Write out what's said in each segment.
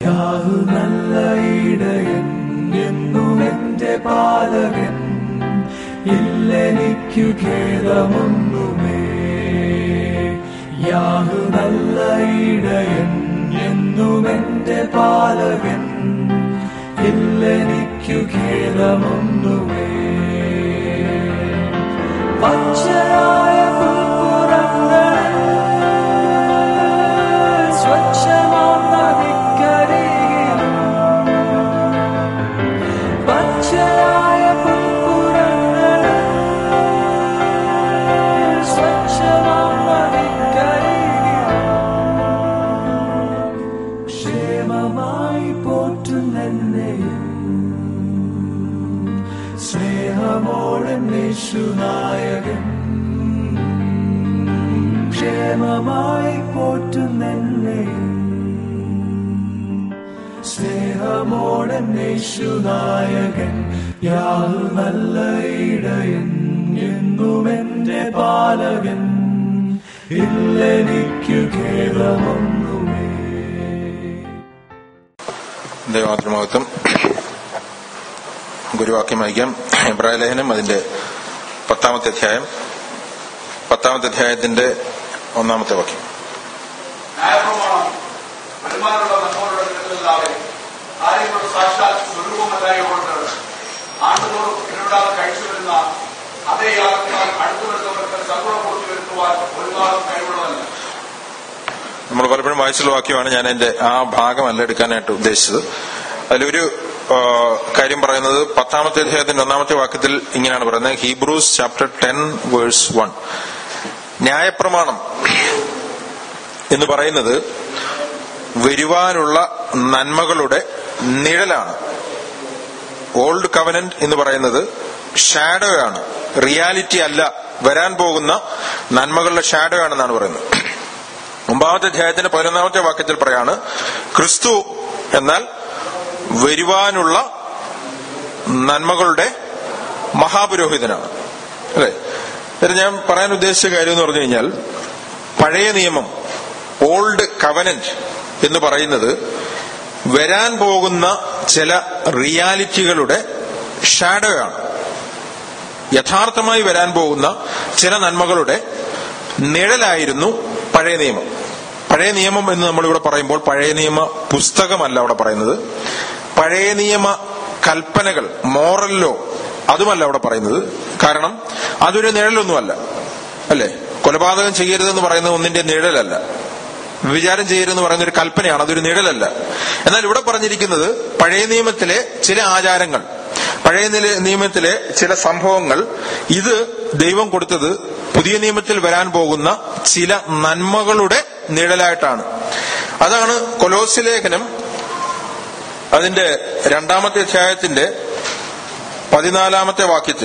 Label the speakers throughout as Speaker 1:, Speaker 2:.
Speaker 1: Yahoo നല്ല ഇടയൻ എന്നും എന്റെ പാലകൻ ഇല്ലെനിക്കു ഖേദമൊന്നുമേ യാഹു നല്ല ഇടയൻ എന്നും എന്റെ പാലകൻ ഇല്ലെനിക്കു ഖേദമൊന്നുമേ പച്ചയായ പുൽപ്പുറങ്ങളിൽ സ്വച്ഛമാം നദിക്കരയിലും പച്ചയായ പുൽപ്പുറങ്ങളിൽ സ്വച്ഛമാം നദിക്കരയിലും ക്ഷേമമായി പോറ്റുന്നെന്നെയും സ്നേഹമോടെ യേശുനായകൻ ക്ഷേമമായി പോറ്റുന്നെന്നെയും സ്നേഹമോടെ യേശുനായകൻ യാഹു നല്ല ഇടയൻ എന്നും എന്റെ പാലകൻ ഇല്ലെനിക്കു ഖേദമൊന്നുമേ
Speaker 2: ദൈവമാതൃമഹത്വം ഗുരുവാക്യം വായിക്കാം എബ്രായ ലേഖനം അതിന്റെ പത്താമത്തെ അധ്യായം പത്താമത്തെ അധ്യായത്തിന്റെ ഒന്നാമത്തെ വാക്യം
Speaker 3: ന്യായപ്രമാണം വരുമാനമുള്ള നമ്മളുടെ നിലനില്ലാതെ കാര്യങ്ങളുടെ സാക്ഷാൽ സ്വരൂപമല്ലായതുകൊണ്ട് ആണ്ടുതോറും ഇടപെടാതെ കഴിച്ചു വരുന്ന അതേ യാത്രക്കാർ അടുത്തു വരുന്നവർക്ക് സമ്പൂർണ്ണപൂർത്തി വരുത്തുവാൻ ഒരു നാളും കഴിവുള്ളതല്ല
Speaker 2: നമ്മൾ പലപ്പോഴും വായിച്ചുള്ള വാക്യമാണ് ഞാൻ എന്റെ ആ ഭാഗമല്ല എടുക്കാനായിട്ട് ഉദ്ദേശിച്ചത് അതിലൊരു ആ, കാര്യം പറയുന്നത് പത്താമത്തെ അധ്യായത്തിന്റെ ഒന്നാമത്തെ വാക്യത്തിൽ ഇങ്ങനെയാണ് പറയുന്നത് Hebrews chapter ten verse one ന്യായപ്രമാണം എന്ന് പറയുന്നത് വരുവാനുള്ള നന്മകളുടെ നിഴലാണ് ഓൾഡ് കവനന്റ് എന്ന് പറയുന്നത് ഷാഡോ ആണ് റിയാലിറ്റി അല്ല വരാൻ പോകുന്ന നന്മകളുടെ ഷാഡോ ആണെന്നാണ് പറയുന്നത് ഒമ്പതാമത്തെ അധ്യായത്തിന്റെ പതിനൊന്നാമത്തെ വാക്യത്തിൽ പറയാണ് ക്രിസ്തു എന്നാൽ വരുവാനുള്ള നന്മകളുടെ മഹാപുരോഹിതനാണ് അല്ലെ എന്നിട്ട് ഞാൻ പറയാൻ ഉദ്ദേശിച്ച കാര്യം എന്ന് പറഞ്ഞു കഴിഞ്ഞാൽ പഴയ നിയമം ഓൾഡ് കവനന്റ് എന്ന് പറയുന്നത് വരാൻ പോകുന്ന ചില റിയാലിറ്റികളുടെ ഷാഡോ ആണ് യഥാർത്ഥമായി വരാൻ പോകുന്ന ചില നന്മകളുടെ നിഴലായിരുന്നു പഴയ നിയമം പഴയ നിയമം എന്ന് നമ്മളിവിടെ പറയുമ്പോൾ പഴയ നിയമ പുസ്തകമല്ല അവിടെ പറയുന്നത് പഴയ നിയമ കൽപ്പനകൾ മോറൽ ലോ അതുമല്ല അവിടെ പറയുന്നത് കാരണം അതൊരു നിഴലൊന്നുമല്ല അല്ലെ കൊലപാതകം ചെയ്യരുതെന്ന് പറയുന്നത് ഒന്നിന്റെ നിഴലല്ല വിചാരം ചെയ്യരുതെന്ന് പറയുന്ന ഒരു കൽപ്പനയാണ് അതൊരു നിഴലല്ല എന്നാൽ ഇവിടെ പറഞ്ഞിരിക്കുന്നത് പഴയ നിയമത്തിലെ ചില ആചാരങ്ങൾ പഴയ നില- നിയമത്തിലെ ചില സംഭവങ്ങൾ ഇത് ദൈവം കൊടുത്തത് പുതിയ നിയമത്തിൽ വരാൻ പോകുന്ന ചില നന്മകളുടെ നിഴലായിട്ടാണ് അതാണ് കൊലോസ് ലേഖനം അതിന്റെ രണ്ടാമത്തെ അധ്യായത്തിന്റെ പതിനാലാമത്തെ വാക്യത്തിൽ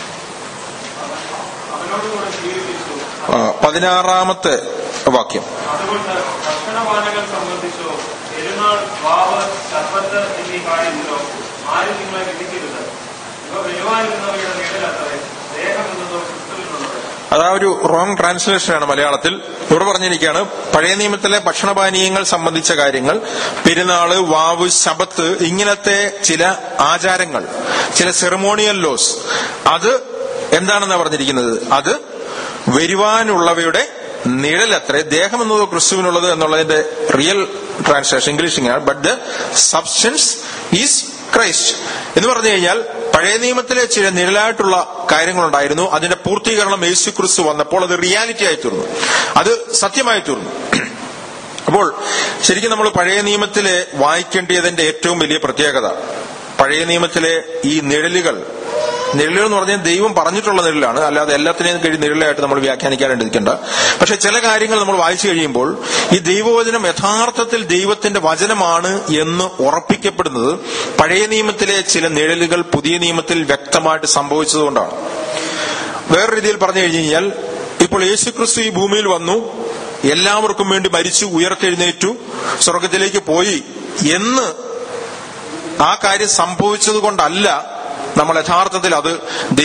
Speaker 4: അവനോടുകൂടെ സ്വീകരിച്ചു
Speaker 2: ആ, പതിനാറാമത്തെ വാക്യം
Speaker 4: അതുകൊണ്ട് ഭക്ഷണപാനങ്ങൾ സംബന്ധിച്ചോ പെരുന്നാൾ വാവ് ശർബത്ത് എന്നീ കാര്യത്തിലോ ആരും നിങ്ങളെ വിധിക്കരുത് ഇവ വരുവാനിരുന്നവയുടെ നിഴലത്രേ ദേഹം എന്നതോ ക്രിസ്തുവിനുള്ളത്
Speaker 2: അതാ ഒരു റോങ് ട്രാൻസ്ലേഷനാണ് മലയാളത്തിൽ ഇവിടെ പറഞ്ഞിരിക്കുകയാണ് പഴയ നിയമത്തിലെ ഭക്ഷണപാനീയങ്ങൾ സംബന്ധിച്ച കാര്യങ്ങൾ പെരുന്നാള് വാവ് ശബത്ത് ഇങ്ങനത്തെ ചില ആചാരങ്ങൾ ചില സെറമോണിയൽ ലോസ് അത് എന്താണെന്നാ പറഞ്ഞിരിക്കുന്നത് അത് വരുവാനുള്ളവയുടെ നിഴലത്രേ ദേഹം എന്നത് ക്രിസ്തുവിനുള്ളത് എന്നുള്ളതിന്റെ റിയൽ ട്രാൻസ്ലേഷൻ ഇംഗ്ലീഷ് ഇങ്ങനെയാണ് but the substance is Christ എന്ന് പറഞ്ഞു കഴിഞ്ഞാൽ പഴയ നിയമത്തിലെ ചില നിഴലായിട്ടുള്ള കാര്യങ്ങളുണ്ടായിരുന്നു അതിന്റെ പൂർത്തീകരണം യേശു ക്രിസ്തു വന്നപ്പോൾ അത് റിയാലിറ്റി ആയി തീർന്നു അത് സത്യമായി തീർന്നു അപ്പോൾ ശരിക്കും നമ്മൾ പഴയ നിയമത്തിലെ വായിക്കേണ്ടതിന്റെ ഏറ്റവും വലിയ പ്രത്യേകത പഴയ നിയമത്തിലെ ഈ നിഴലുകൾ നിഴലുകൾ എന്ന് പറഞ്ഞാൽ ദൈവം പറഞ്ഞിട്ടുള്ള നിഴലാണ് അല്ലാതെ എല്ലാത്തിനെയും കഴിയും നിഴലായിട്ട് നമ്മൾ വ്യാഖ്യാനിക്കാണ്ടിരിക്കേണ്ട പക്ഷെ ചില കാര്യങ്ങൾ നമ്മൾ വായിച്ചു കഴിയുമ്പോൾ ഈ ദൈവവചനം യഥാർത്ഥത്തിൽ ദൈവത്തിന്റെ വചനമാണ് എന്ന് ഉറപ്പിക്കപ്പെടുന്നത് പഴയ നിയമത്തിലെ ചില നിഴലുകൾ പുതിയ നിയമത്തിൽ വ്യക്തമായിട്ട് സംഭവിച്ചതുകൊണ്ടാണ് വേറെ രീതിയിൽ പറഞ്ഞു കഴിഞ്ഞു കഴിഞ്ഞാൽ ഇപ്പോൾ യേശുക്രിസ്തു ഈ ഭൂമിയിൽ വന്നു എല്ലാവർക്കും വേണ്ടി മരിച്ചു ഉയർത്തെഴുന്നേറ്റു സ്വർഗത്തിലേക്ക് പോയി എന്ന് ആ കാര്യം സംഭവിച്ചത് കൊണ്ടല്ല നമ്മൾ യഥാർത്ഥത്തിൽ അത്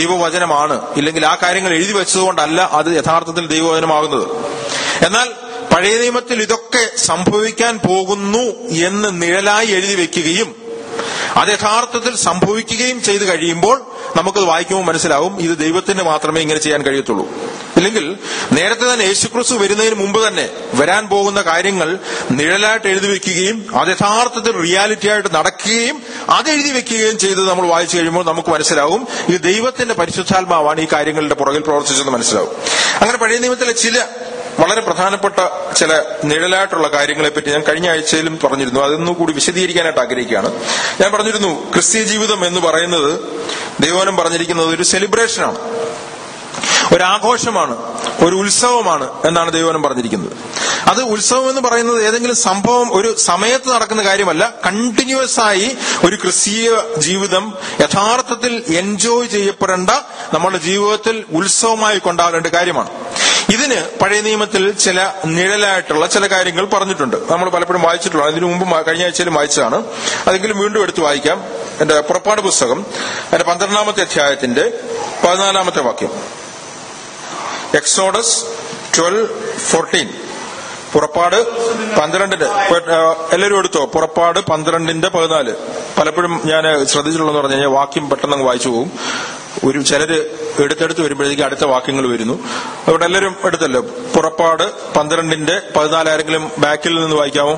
Speaker 2: ദൈവവചനമാണ് ഇല്ലെങ്കിൽ ആ കാര്യങ്ങൾ എഴുതി വെച്ചതുകൊണ്ടല്ല അത് യഥാർത്ഥത്തിൽ ദൈവവചനമാകുന്നത് എന്നാൽ പഴയ നിയമത്തിൽ ഇതൊക്കെ സംഭവിക്കാൻ പോകുന്നു എന്ന് നിഴലായി എഴുതി വെക്കുകയും അത് യഥാർത്ഥത്തിൽ സംഭവിക്കുകയും ചെയ്തു കഴിയുമ്പോൾ നമുക്കത് വായിക്കുമ്പോൾ മനസ്സിലാവും ഇത് ദൈവത്തിന് മാത്രമേ ഇങ്ങനെ ചെയ്യാൻ കഴിയത്തുള്ളൂ ഇല്ലെങ്കിൽ നേരത്തെ തന്നെ യേശുക്രിസ്തു വരുന്നതിന് മുമ്പ് തന്നെ വരാൻ പോകുന്ന കാര്യങ്ങൾ നിഴലായിട്ട് എഴുതി വെക്കുകയും അത് യഥാർത്ഥത്തിൽ റിയാലിറ്റി ആയിട്ട് നടക്കുകയും അത് എഴുതി വെക്കുകയും ചെയ്തത് നമ്മൾ വായിച്ചു കഴിയുമ്പോൾ നമുക്ക് മനസ്സിലാവും ഇത് ദൈവത്തിന്റെ പരിശുദ്ധാത്മാവാണ് ഈ കാര്യങ്ങളുടെ പുറകിൽ പ്രവർത്തിച്ചെന്ന് മനസ്സിലാവും അങ്ങനെ പഴയ നിയമത്തിലെ ചില വളരെ പ്രധാനപ്പെട്ട ചില നിഴലായിട്ടുള്ള കാര്യങ്ങളെ പറ്റി ഞാൻ കഴിഞ്ഞ ആഴ്ചയിലും പറഞ്ഞിരുന്നു അതൊന്നും കൂടി വിശദീകരിക്കാനായിട്ട് ആഗ്രഹിക്കുകയാണ് ഞാൻ പറഞ്ഞിരുന്നു ക്രിസ്തീയ ജീവിതം എന്ന് പറയുന്നത് ദൈവനം പറഞ്ഞിരിക്കുന്നത് ഒരു സെലിബ്രേഷനാണ് ഒരു ആഘോഷമാണ് ഒരു ഉത്സവമാണ് എന്നാണ് ദൈവനം പറഞ്ഞിരിക്കുന്നത് അത് ഉത്സവം എന്ന് പറയുന്നത് ഏതെങ്കിലും സംഭവം ഒരു സമയത്ത് നടക്കുന്ന കാര്യമല്ല കണ്ടിന്യൂസ് ആയി ഒരു ക്രിസ്തീയ ജീവിതം യഥാർത്ഥത്തിൽ എൻജോയ് ചെയ്യപ്പെടേണ്ട നമ്മുടെ ജീവിതത്തിൽ ഉത്സവമായി കൊണ്ടാകേണ്ട കാര്യമാണ് ഇതിന് പഴയ നിയമത്തിൽ ചില നിഴലായിട്ടുള്ള ചില കാര്യങ്ങൾ പറഞ്ഞിട്ടുണ്ട് നമ്മൾ പലപ്പോഴും വായിച്ചിട്ടുള്ള ഇതിനു മുമ്പ് മ- കഴിഞ്ഞ ആഴ്ചയിലും വായിച്ചതാണ് അതെങ്കിലും വീണ്ടും എടുത്ത് വായിക്കാം എന്റെ പുറപ്പാട് പുസ്തകം എന്റെ പന്ത്രണ്ടാമത്തെ അധ്യായത്തിന്റെ പതിനാലാമത്തെ വാക്യം എക്സോഡസ് ട്വൽവ് ഫോർട്ടീൻ പുറപ്പാട് പന്ത്രണ്ടിന്റെ ആ, എല്ലാവരും എടുത്തോ പുറപ്പാട് പന്ത്രണ്ടിന്റെ പതിനാല് പലപ്പോഴും ഞാൻ ശ്രദ്ധിച്ചിട്ടുള്ളതെന്ന് പറഞ്ഞു കഴിഞ്ഞാൽ വാക്യം പെട്ടെന്ന് അങ്ങ് വായിച്ചു പോകും ഒരു ചിലര് എടുത്തെടുത്ത് വരുമ്പോഴേക്കും അടുത്ത വാക്യങ്ങൾ വരുന്നു അതുകൊണ്ട് എല്ലാവരും എടുത്തല്ലോ പുറപ്പാട് പന്ത്രണ്ടിന്റെ പതിനാല് ആരെങ്കിലും ബാക്കിൽ നിന്ന് വായിക്കാമോ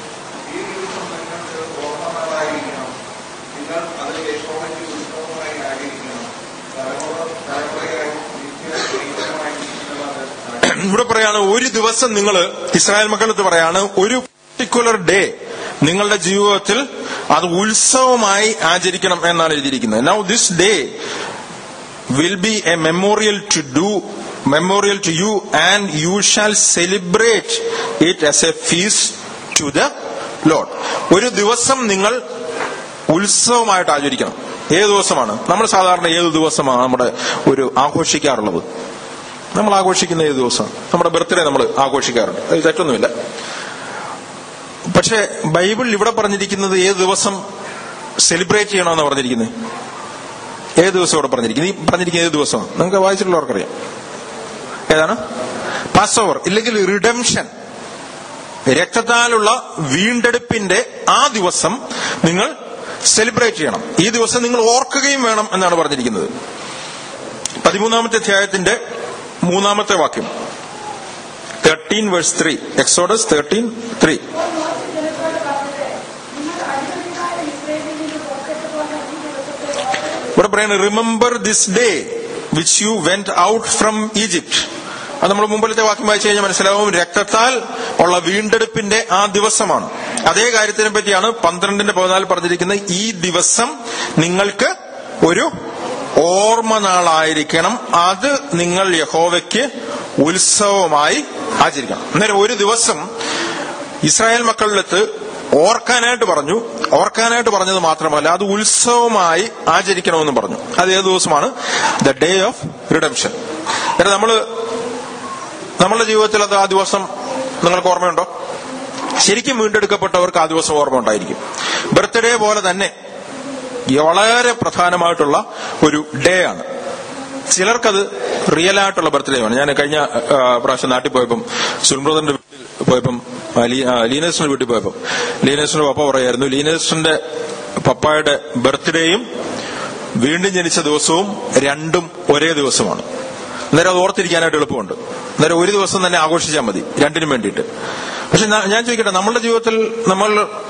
Speaker 3: നിങ്ങൾ അത് യശോവയ്ക്ക് ഉത്സവമായി ആചരിക്കണം തലമുറ തലമുറയായി നിത്യമായി ഇരിക്കുന്നത്
Speaker 2: ഇവിടെ പറയാണ് ഒരു ദിവസം നിങ്ങൾ ഇസ്രായേൽ മക്കളത്ത് പറയാണ് ഒരു പർട്ടിക്കുലർ ഡേ നിങ്ങളുടെ ജീവിതത്തിൽ അത് ഉത്സവമായി ആചരിക്കണം എന്നാണ് എഴുതിയിരിക്കുന്നത് now this day will be a memorial to do memorial to you and you shall celebrate it as a feast to the lord ഒരു ദിവസം നിങ്ങൾ ഉത്സവമായിട്ട് ആചരിക്കണം ഏത് ദിവസമാണ് നമ്മൾ സാധാരണ ഏത് ദിവസമാണ് നമ്മുടെ ഒരു ആഘോഷിക്കാറുള്ളത് നമ്മൾ ആഘോഷിക്കുന്ന ഏത് ദിവസം നമ്മുടെ ബർത്ത്ഡേ നമ്മൾ ആഘോഷിക്കാറുണ്ട് അത് തെറ്റൊന്നുമില്ല പക്ഷെ ബൈബിൾ ഇവിടെ പറഞ്ഞിരിക്കുന്നത് ഏത് ദിവസം സെലിബ്രേറ്റ് ചെയ്യണമെന്ന് പറഞ്ഞിരിക്കുന്നത് ഏത് ദിവസം ഇവിടെ പറഞ്ഞിരിക്കുന്നത് ഈ പറഞ്ഞിരിക്കുന്നത് ഏത് ദിവസമാണ് നിങ്ങൾക്ക് വായിച്ചിട്ടുള്ളവർക്കറിയാം ഏതാണ് പാസ് ഓവർ ഇല്ലെങ്കിൽ റിഡംഷൻ രക്തത്താലുള്ള വീണ്ടെടുപ്പിന്റെ ആ ദിവസം നിങ്ങൾ സെലിബ്രേറ്റ് ചെയ്യണം ഈ ദിവസം നിങ്ങൾ ഓർക്കുകയും വേണം എന്നാണ് പറഞ്ഞിരിക്കുന്നത് പതിമൂന്നാമത്തെ അധ്യായത്തിന്റെ മൂന്നാമത്തെ വാക്യം thirteen verse three Exodus thirteen three ഇവിടെ പറയുന്നത് remember this day which you went out from Egypt അത് നമ്മൾ മുമ്പിലത്തെ വാക്യം വായിച്ചു കഴിഞ്ഞാൽ മനസ്സിലാവും രക്തത്താൽ ഉള്ള വീണ്ടെടുപ്പിന്റെ ആ ദിവസമാണ് അതേ കാര്യത്തിനെ പറ്റിയാണ് പന്ത്രണ്ടിന്റെ പതിനാല് പറഞ്ഞിരിക്കുന്നത് ഈ ദിവസം നിങ്ങൾക്ക് ഒരു ഓർമ്മ നാളായിരിക്കണം അത് നിങ്ങൾ യഹോവയ്ക്ക് ഉത്സവമായി ആചരിക്കണം അന്നേരം ഒരു ദിവസം ഇസ്രായേൽ മക്കളിലെത്ത് ഓർക്കാനായിട്ട് പറഞ്ഞു ഓർക്കാനായിട്ട് പറഞ്ഞത് മാത്രമല്ല അത് ഉത്സവമായി ആചരിക്കണമെന്ന് പറഞ്ഞു അത് ഏത് ദിവസമാണ് ദ ഡേ ഓഫ് റിഡംഷൻ അന്നേരം നമ്മള് നമ്മളുടെ ജീവിതത്തിൽ അത് ആ ദിവസം നിങ്ങൾക്ക് ഓർമ്മയുണ്ടോ ശരിക്കും വീണ്ടെടുക്കപ്പെട്ടവർക്ക് ആ ദിവസം ഓർമ്മ ഉണ്ടായിരിക്കും ബർത്ത്ഡേ പോലെ തന്നെ വളരെ പ്രധാനമായിട്ടുള്ള ഒരു ഡേ ആണ് ചിലർക്കത് റിയൽ ആയിട്ടുള്ള ബർത്ത്ഡേ ആണ് ഞാൻ കഴിഞ്ഞ ആ, പ്രാവശ്യം നാട്ടിൽ പോയപ്പം സുൽബ്രദറിന്റെ വീട്ടിൽ പോയപ്പം ആ, ലീ- ആ, ലീനേഴ്സിന്റെ വീട്ടിൽ പോയപ്പം ലീനേഴ്സിന്റെ പപ്പ പറയായിരുന്നു ലീനേഴ്സിന്റെ പപ്പായുടെ ബർത്ത്ഡേയും വീണ്ടും ജനിച്ച ദിവസവും രണ്ടും ഒരേ ദിവസമാണ് അന്നേരം അത് ഓർത്തിരിക്കാനായിട്ട് എളുപ്പമുണ്ട് അന്നേരം ഒരു ദിവസം തന്നെ ആഘോഷിച്ചാൽ മതി രണ്ടിനും വേണ്ടിയിട്ട് പക്ഷെ ഞാൻ- ഞാൻ ചോദിക്കട്ടെ നമ്മളുടെ ജീവിതത്തിൽ നമ്മൾ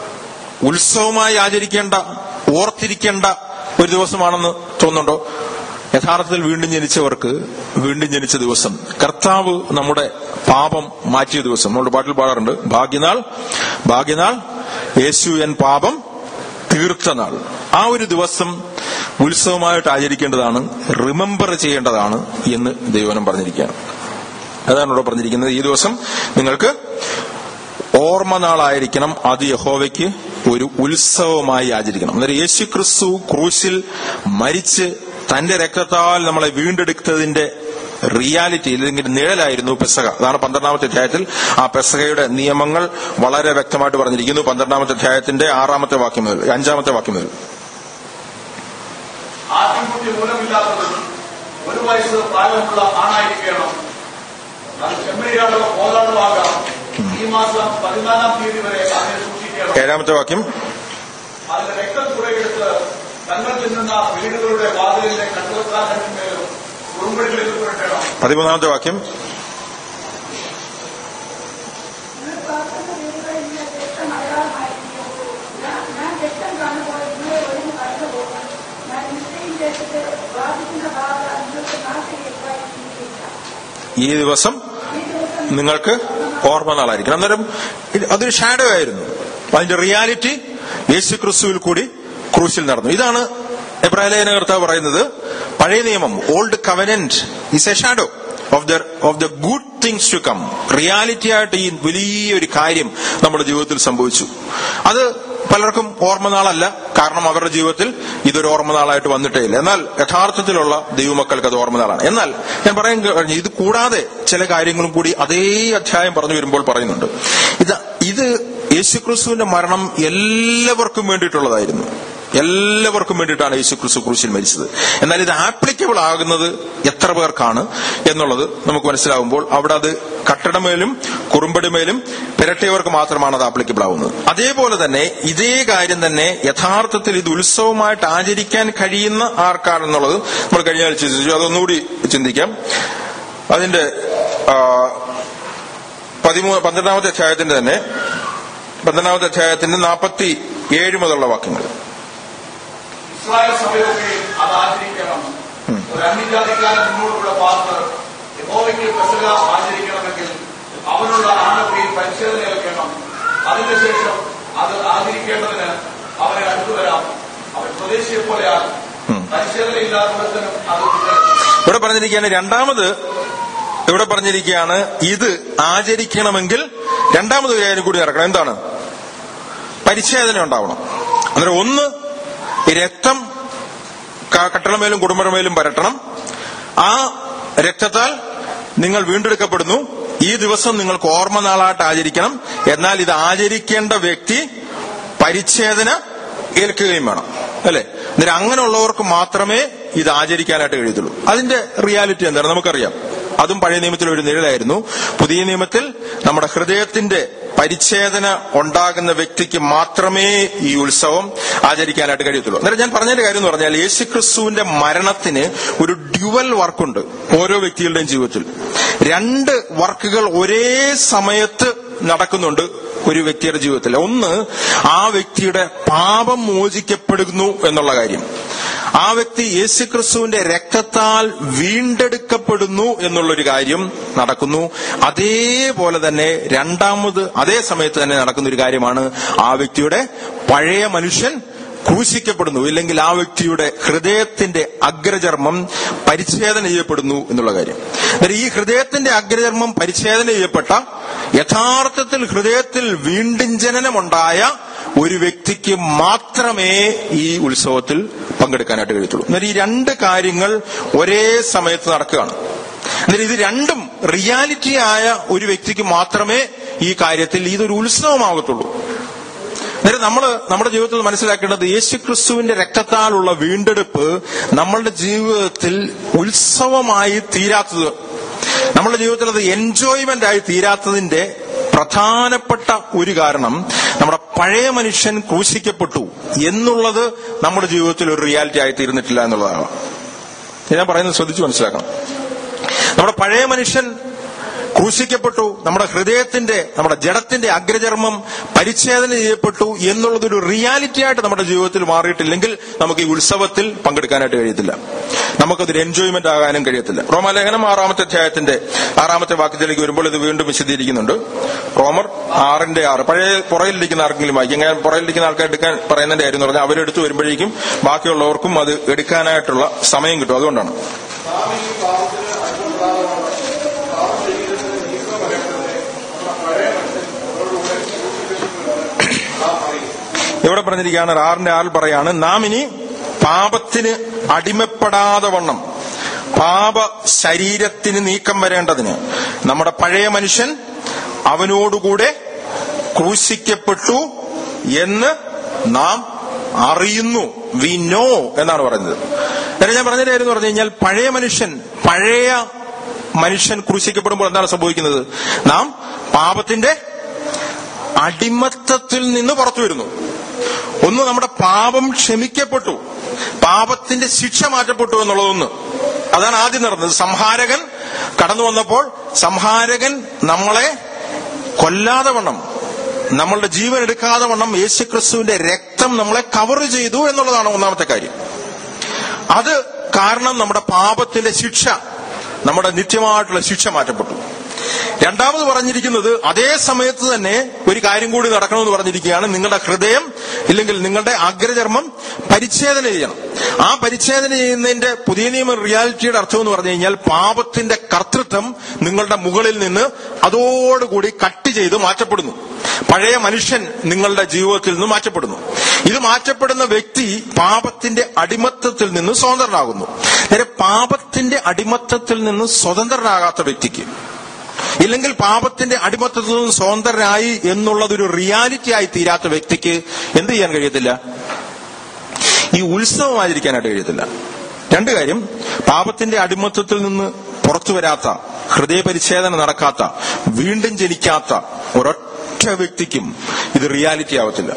Speaker 2: ഉത്സവമായി ആചരിക്കേണ്ട ഓർത്തിരിക്കേണ്ട ഒരു ദിവസമാണെന്ന് തോന്നുന്നുണ്ടോ യഥാർത്ഥത്തിൽ വീണ്ടും ജനിച്ചവർക്ക് വീണ്ടും ജനിച്ച ദിവസം കർത്താവ് നമ്മുടെ പാപം മാറ്റിയ ദിവസം നമ്മളുടെ പാട്ടിൽ പാടാറുണ്ട് ഭാഗ്യനാൾ ഭാഗ്യനാൾ യേശു എൻ പാപം തീർത്ത നാൾ ആ ഒരു ദിവസം ഉത്സവമായിട്ട് ആചരിക്കേണ്ടതാണ് റിമെമ്പർ ചെയ്യേണ്ടതാണ് എന്ന് ദൈവനം പറഞ്ഞിരിക്കുകയാണ് അതാണ് ഇവിടെ പറഞ്ഞിരിക്കുന്നത് ഈ ദിവസം നിങ്ങൾക്ക് ഓർമ്മ നാളായിരിക്കണം അത് യഹോവയ്ക്ക് ഒരു ഉത്സവമായി ആചരിക്കണം അന്നേരം യേശു ക്രിസ്തു ക്രൂശിൽ മരിച്ച് തന്റെ രക്തത്താൽ നമ്മളെ വീണ്ടെടുത്തതിന്റെ റിയാലിറ്റി അല്ലെങ്കിൽ നിഴലായിരുന്നു പെസക അതാണ് പന്ത്രണ്ടാമത്തെ അധ്യായത്തിൽ ആ പെസകയുടെ നിയമങ്ങൾ വളരെ വ്യക്തമായിട്ട് പറഞ്ഞിരിക്കുന്നു പന്ത്രണ്ടാമത്തെ അധ്യായത്തിന്റെ ആറാമത്തെ വാക്യം മുതൽ അഞ്ചാമത്തെ വാക്യം മുതൽ
Speaker 3: ആട്ടിൻകുട്ടി മൂലമില്ലാത്തതും ഒരു വയസ്സ് പ്രായമുള്ള ആണായിരിക്കണം അത് ചെമ്മരിയാടോ കോലാടോ ആകാം ഈ മാസം പതിനാലാം തീയതി വരെ അതിനെ സൂക്ഷിക്കണം
Speaker 2: ഏഴാമത്തെ വാക്യം
Speaker 3: അതിന്റെ രക്തം കുറയെടുത്ത് തങ്ങൾ തിന്നുന്ന വീടുകളുടെ വാതിലിന്റെ കണ്ടുവസ്ഥാനത്തിന്മേലും കുറുമ്പടികളിൽ പുരട്ടണം
Speaker 2: പതിമൂന്നാമത്തെ വാക്യം
Speaker 5: നിങ്ങൾ പ്രാർത്ഥന വീടുകളിൽ നിന്ന് രക്തം അടയാളമായിരിക്കും ഞാൻ ഞാൻ രക്തം കാണുമ്പോൾ നിങ്ങളെ ഒഴിഞ്ഞ് കടന്നു പോകും ഞാൻ ഇസ്രയേൽ ദേശത്ത് ബാധിക്കുന്ന ബാധ നിങ്ങൾക്ക് നാട്ടിലേക്കായിരിക്കില്ല
Speaker 2: ഈ ദിവസം
Speaker 5: ഈ ദിവസം
Speaker 2: നിങ്ങൾക്ക് ഓർമ്മ നാളായിരിക്കും അന്നേരം ഇത് അതൊരു ഷാഡോ ആയിരുന്നു അതിന്റെ റിയാലിറ്റി യേശു ക്രിസ്തുവിൽ കൂടി ക്രൂശിൽ നടന്നു ഇതാണ് എബ്രാഹിലേന കർത്താവ് പറയുന്നത് പഴയ നിയമം old covenant is a shadow of the of the good things to come reality ആയിട്ട് ഈ വലിയൊരു കാര്യം നമ്മുടെ ജീവിതത്തിൽ സംഭവിച്ചു അത് പലർക്കും ഓർമ്മനാളല്ല കാരണം അവരുടെ ജീവിതത്തിൽ ഇതൊരു ഓർമ്മനാളായിട്ട് വന്നിട്ടേ ഇല്ല എന്നാൽ യഥാർത്ഥത്തിലുള്ള ദൈവമക്കൾക്ക് അത് ഓർമ്മനാളാണ് എന്നാൽ ഞാൻ പറയാൻ കഴിഞ്ഞു ഇത് കൂടാതെ ചില കാര്യങ്ങളും കൂടി അതേ അധ്യായം പറഞ്ഞു വരുമ്പോൾ പറയുന്നുണ്ട് ഇത് ഇത് യേശുക്രിസ്തുവിന്റെ മരണം എല്ലാവർക്കും വേണ്ടിയിട്ടുള്ളതായിരുന്നു എല്ലാവർക്കും വേണ്ടിയിട്ടാണ് യേശുക്രിസ്തു ക്രൂശിൽ മരിച്ചത് എന്നാൽ ഇത് ആപ്ലിക്കബിൾ ആകുന്നത് എത്ര പേർക്കാണ് എന്നുള്ളത് നമുക്ക് മനസ്സിലാവുമ്പോൾ അവിടെ അത് കട്ടടമേലും കുറുമ്പടിമേലും പിരട്ടിയവർക്ക് മാത്രമാണ് അത് ആപ്ലിക്കബിൾ ആവുന്നത് അതേപോലെ തന്നെ ഇതേ കാര്യം തന്നെ യഥാർത്ഥത്തിൽ ഇത് ഉത്സവമായിട്ട് ആചരിക്കാൻ കഴിയുന്ന ആർക്കാണെന്നുള്ളത് നമ്മൾ കഴിഞ്ഞ ആഴ്ച ചിന്തിച്ചു അതൊന്നുകൂടി ചിന്തിക്കാം അതിന്റെ ആ, പതിമൂന്ന് പന്ത്രണ്ടാമത്തെ അധ്യായത്തിന്റെ തന്നെ പന്ത്രണ്ടാമത്തെ അധ്യായത്തിന്റെ നാൽപ്പത്തി ഏഴ് മുതലുള്ള വാക്യങ്ങൾ
Speaker 3: ഇസ്രായേൽ സഭയൊക്കെ അത് ആചരിക്കണം ഒരു അന്യജാതിക്കാരൻ നിന്നോടുകൂടെ പാർത്ത് യഹോവയ്ക്ക് പെസക ആചരിക്കണമെങ്കിൽ അവനുള്ള ആണത്തെയും പരിശോധന ഏൽക്കണം അതിന്റെ ശേഷം അത് ആചരിക്കേണ്ടതിന് അവനെ അടുത്തുവരാം അവൻ സ്വദേശിയെ പോലെയാൽ പരിശോധനയില്ലാത്തവനും അത് തുടരും.
Speaker 2: ഇവിടെ പറഞ്ഞിരിക്കുകയാണ് രണ്ടാമത് ഇവിടെ പറഞ്ഞിരിക്കുകയാണ് ഇത് ആചരിക്കണമെങ്കിൽ രണ്ടാമത് ഒരു കാര്യം കൂടി നടക്കണം എന്താണ് പരിച്ഛേദന ഉണ്ടാവണം അന്നേരം ഒന്ന് ഈ രക്തം ക- കട്ടളമേലും കുടുംബമേലും പരട്ടണം ആ രക്തത്താൽ നിങ്ങൾ വീണ്ടെടുക്കപ്പെടുന്നു ഈ ദിവസം നിങ്ങൾക്ക് ഓർമ്മ നാളായിട്ട് ആചരിക്കണം എന്നാൽ ഇത് ആചരിക്കേണ്ട വ്യക്തി പരിച്ഛേദന ഏൽക്കുകയും വേണം അല്ലെ അന്നേരം അങ്ങനെയുള്ളവർക്ക് മാത്രമേ ഇത് ആചരിക്കാനായിട്ട് കഴിയത്തുള്ളൂ അതിന്റെ റിയാലിറ്റി എന്താണ് നമുക്കറിയാം അതും പഴയ നിയമത്തിൽ ഒരു നിഴലായിരുന്നു പുതിയ നിയമത്തിൽ നമ്മുടെ ഹൃദയത്തിന്റെ പരിച്ഛേദന ഉണ്ടാകുന്ന വ്യക്തിക്ക് മാത്രമേ ഈ ഉത്സവം ആചരിക്കാനായിട്ട് കഴിയത്തുള്ളൂ അന്നേരം ഞാൻ പറഞ്ഞതിന്റെ കാര്യം എന്ന് പറഞ്ഞാൽ യേശുക്രിസ്തുവിന്റെ മരണത്തിന് ഒരു ഡ്യുവൽ വർക്കുണ്ട് ഓരോ വ്യക്തികളുടെയും ജീവിതത്തിൽ രണ്ട് വർക്കുകൾ ഒരേ സമയത്ത് നടക്കുന്നുണ്ട് ഒരു വ്യക്തിയുടെ ജീവിതത്തിൽ ഒന്ന് ആ വ്യക്തിയുടെ പാപം മോചിക്കപ്പെടുന്നു എന്നുള്ള കാര്യം ആ വ്യക്തി യേശുക്രിസ്തുവിന്റെ രക്തത്താൽ വീണ്ടെടുക്കപ്പെടുന്നു എന്നുള്ളൊരു കാര്യം നടക്കുന്നു അതേപോലെ തന്നെ രണ്ടാമത് അതേ സമയത്ത് തന്നെ നടക്കുന്ന ഒരു കാര്യമാണ് ആ വ്യക്തിയുടെ പഴയ മനുഷ്യൻ ക്രൂശിക്കപ്പെടുന്നു ഇല്ലെങ്കിൽ ആ വ്യക്തിയുടെ ഹൃദയത്തിന്റെ അഗ്രചർമ്മം പരിച്ഛേദന ചെയ്യപ്പെടുന്നു എന്നുള്ള കാര്യം അന്നേരം ഈ ഹൃദയത്തിന്റെ അഗ്രചർമ്മം പരിച്ഛേദന ചെയ്യപ്പെട്ട യഥാർത്ഥത്തിൽ ഹൃദയത്തിൽ വീണ്ടും ജനനമുണ്ടായ ഒരു വ്യക്തിക്ക് മാത്രമേ ഈ ഉത്സവത്തിൽ പങ്കെടുക്കാനായിട്ട് കഴിയത്തുള്ളൂ എന്നാൽ ഈ രണ്ട് കാര്യങ്ങൾ ഒരേ സമയത്ത് നടക്കുകയാണ് എന്നാൽ ഇത് രണ്ടും റിയാലിറ്റി ആയ ഒരു വ്യക്തിക്ക് മാത്രമേ ഈ കാര്യത്തിൽ ഇതൊരു ഉത്സവമാകത്തുള്ളൂ അന്നേരം നമ്മൾ നമ്മുടെ ജീവിതത്തിൽ മനസ്സിലാക്കേണ്ടത് യേശുക്രിസ്തുവിന്റെ രക്തത്താലുള്ള വീണ്ടെടുപ്പ് നമ്മളുടെ ജീവിതത്തിൽ ഉത്സവമായി തീരാത്തത് നമ്മുടെ ജീവിതത്തിൽ അത് എൻജോയ്മെന്റ് ആയി തീരാത്തതിന്റെ പ്രധാനപ്പെട്ട ഒരു കാരണം നമ്മുടെ പഴയ മനുഷ്യൻ ക്രൂശിക്കപ്പെട്ടു എന്നുള്ളത് നമ്മുടെ ജീവിതത്തിൽ ഒരു റിയാലിറ്റി ആയി തീർന്നിട്ടില്ല എന്നുള്ളതാണ് ഞാൻ പറയുന്നത് ശ്രദ്ധിച്ചു മനസ്സിലാക്കണം നമ്മുടെ പഴയ മനുഷ്യൻ ക്രൂശിക്കപ്പെട്ടു നമ്മുടെ ഹൃദയത്തിന്റെ നമ്മുടെ ജഡത്തിന്റെ അഗ്രചർമ്മം പരിച്ഛേദന ചെയ്യപ്പെട്ടു എന്നുള്ളതൊരു റിയാലിറ്റി ആയിട്ട് നമ്മുടെ ജീവിതത്തിൽ മാറിയിട്ടില്ലെങ്കിൽ നമുക്ക് ഈ ഉത്സവത്തിൽ പങ്കെടുക്കാനായിട്ട് കഴിയത്തില്ല നമുക്കതൊരു എൻജോയ്മെന്റ് ആകാനും കഴിയത്തില്ല റോമാലേഖനം ആറാമത്തെ അധ്യായത്തിന്റെ ആറാമത്തെ വാക്യത്തിലേക്ക് വരുമ്പോൾ ഇത് വീണ്ടും വിശദീകരിക്കുന്നുണ്ട് റോമർ ആറിന്റെ ആറ് പഴയ പുറയിലിരിക്കുന്ന ആർക്കെങ്കിലും വായിക്കും ഞാൻ പുറയിലിരിക്കുന്ന ആൾക്കാർ എടുക്കാൻ പറയുന്നതിന്റെ കാര്യം എന്ന് പറഞ്ഞാൽ അവരെടുത്ത് വരുമ്പോഴേക്കും ബാക്കിയുള്ളവർക്കും അത് എടുക്കാനായിട്ടുള്ള സമയം കിട്ടും അതുകൊണ്ടാണ്
Speaker 3: നാം ഈ പാപത്തിന് അടിമപ്പെടാതെ പാപം ചെയ്യുന്നതിന് നീക്കം വരേണ്ടത് നമ്മുടെ പഴയ മനുഷ്യൻ അവരോടുകൂടെ ക്രൂശിക്കപ്പെട്ടുവെന്ന് നാം അറിയും
Speaker 2: ഇവിടെ പറഞ്ഞിരിക്കുകയാണ് ആറിന്റെ ആറിൽ പറയാണ് നാം ഇനി പാപത്തിന് അടിമപ്പെടാതെ വണ്ണം പാപ ശരീരത്തിന് നീക്കം വരേണ്ടതിന് നമ്മുടെ പഴയ മനുഷ്യൻ അവനോടുകൂടെ ക്രൂശിക്കപ്പെട്ടു എന്ന് നാം അറിയുന്നു വി നോ എന്നാണ് പറയുന്നത് കാരണം ഞാൻ പറഞ്ഞ കാര്യം എന്ന് പറഞ്ഞു കഴിഞ്ഞാൽ പഴയ മനുഷ്യൻ പഴയ മനുഷ്യൻ ക്രൂശിക്കപ്പെടുമ്പോൾ എന്താണ് സംഭവിക്കുന്നത് നാം പാപത്തിന്റെ അടിമത്തത്തിൽ നിന്ന് പുറത്തു വരുന്നു ഒന്ന് നമ്മുടെ പാപം ക്ഷമിക്കപ്പെട്ടു പാപത്തിന്റെ ശിക്ഷ മാറ്റപ്പെട്ടു എന്നുള്ളതൊന്ന് അതാണ് ആദ്യം നടന്നത് സംഹാരകൻ കടന്നു വന്നപ്പോൾ സംഹാരകൻ നമ്മളെ കൊല്ലാതെ വണ്ണം നമ്മളുടെ ജീവൻ എടുക്കാതെ വണ്ണം യേശുക്രിസ്തുവിന്റെ രക്തം നമ്മളെ കവർ ചെയ്തു എന്നുള്ളതാണ് ഒന്നാമത്തെ കാര്യം അത് കാരണം നമ്മുടെ പാപത്തിന്റെ ശിക്ഷ നമ്മുടെ നിത്യമായിട്ടുള്ള ശിക്ഷ മാറ്റപ്പെട്ടു രണ്ടാമത് പറഞ്ഞിരിക്കുന്നത് അതേ സമയത്ത് തന്നെ ഒരു കാര്യം കൂടി നടക്കണമെന്ന് പറഞ്ഞിരിക്കുകയാണ് നിങ്ങളുടെ ഹൃദയം ഇല്ലെങ്കിൽ നിങ്ങളുടെ അഗ്രചർമ്മം പരിച്ഛേദന ചെയ്യണം ആ പരിച്ഛേദന ചെയ്യുന്നതിന്റെ പുതിയ നിയമ റിയാലിറ്റിയുടെ അർത്ഥം എന്ന് പറഞ്ഞു കഴിഞ്ഞാൽ പാപത്തിന്റെ കർത്തൃത്വം നിങ്ങളുടെ മുകളിൽ നിന്ന് അതോടുകൂടി കട്ട് ചെയ്ത് മാറ്റപ്പെടുന്നു പഴയ മനുഷ്യൻ നിങ്ങളുടെ ജീവിതത്തിൽ നിന്ന് മാറ്റപ്പെടുന്നു ഇത് മാറ്റപ്പെടുന്ന വ്യക്തി പാപത്തിന്റെ അടിമത്തത്തിൽ നിന്ന് സ്വതന്ത്രനാകുന്നു നേരെ പാപത്തിന്റെ അടിമത്തത്തിൽ നിന്ന് സ്വതന്ത്രനാകാത്ത വ്യക്തിക്ക് ഇല്ലെങ്കിൽ പാപത്തിന്റെ അടിമത്തത്തിൽ നിന്ന് സ്വതന്ത്രനായി എന്നുള്ളതൊരു റിയാലിറ്റി ആയി തീരാത്ത വ്യക്തിക്ക് എന്ത് ചെയ്യാൻ കഴിയത്തില്ല ഈ ഉത്സവമായിരിക്കാനായിട്ട് കഴിയത്തില്ല രണ്ടു കാര്യം പാപത്തിന്റെ അടിമത്തത്തിൽ നിന്ന് പുറത്തു വരാത്ത ഹൃദയപരിച്ഛേദന നടക്കാത്ത വീണ്ടും ജനിക്കാത്ത ഒരൊറ്റ വ്യക്തിക്കും ഇത് റിയാലിറ്റി ആവത്തില്ല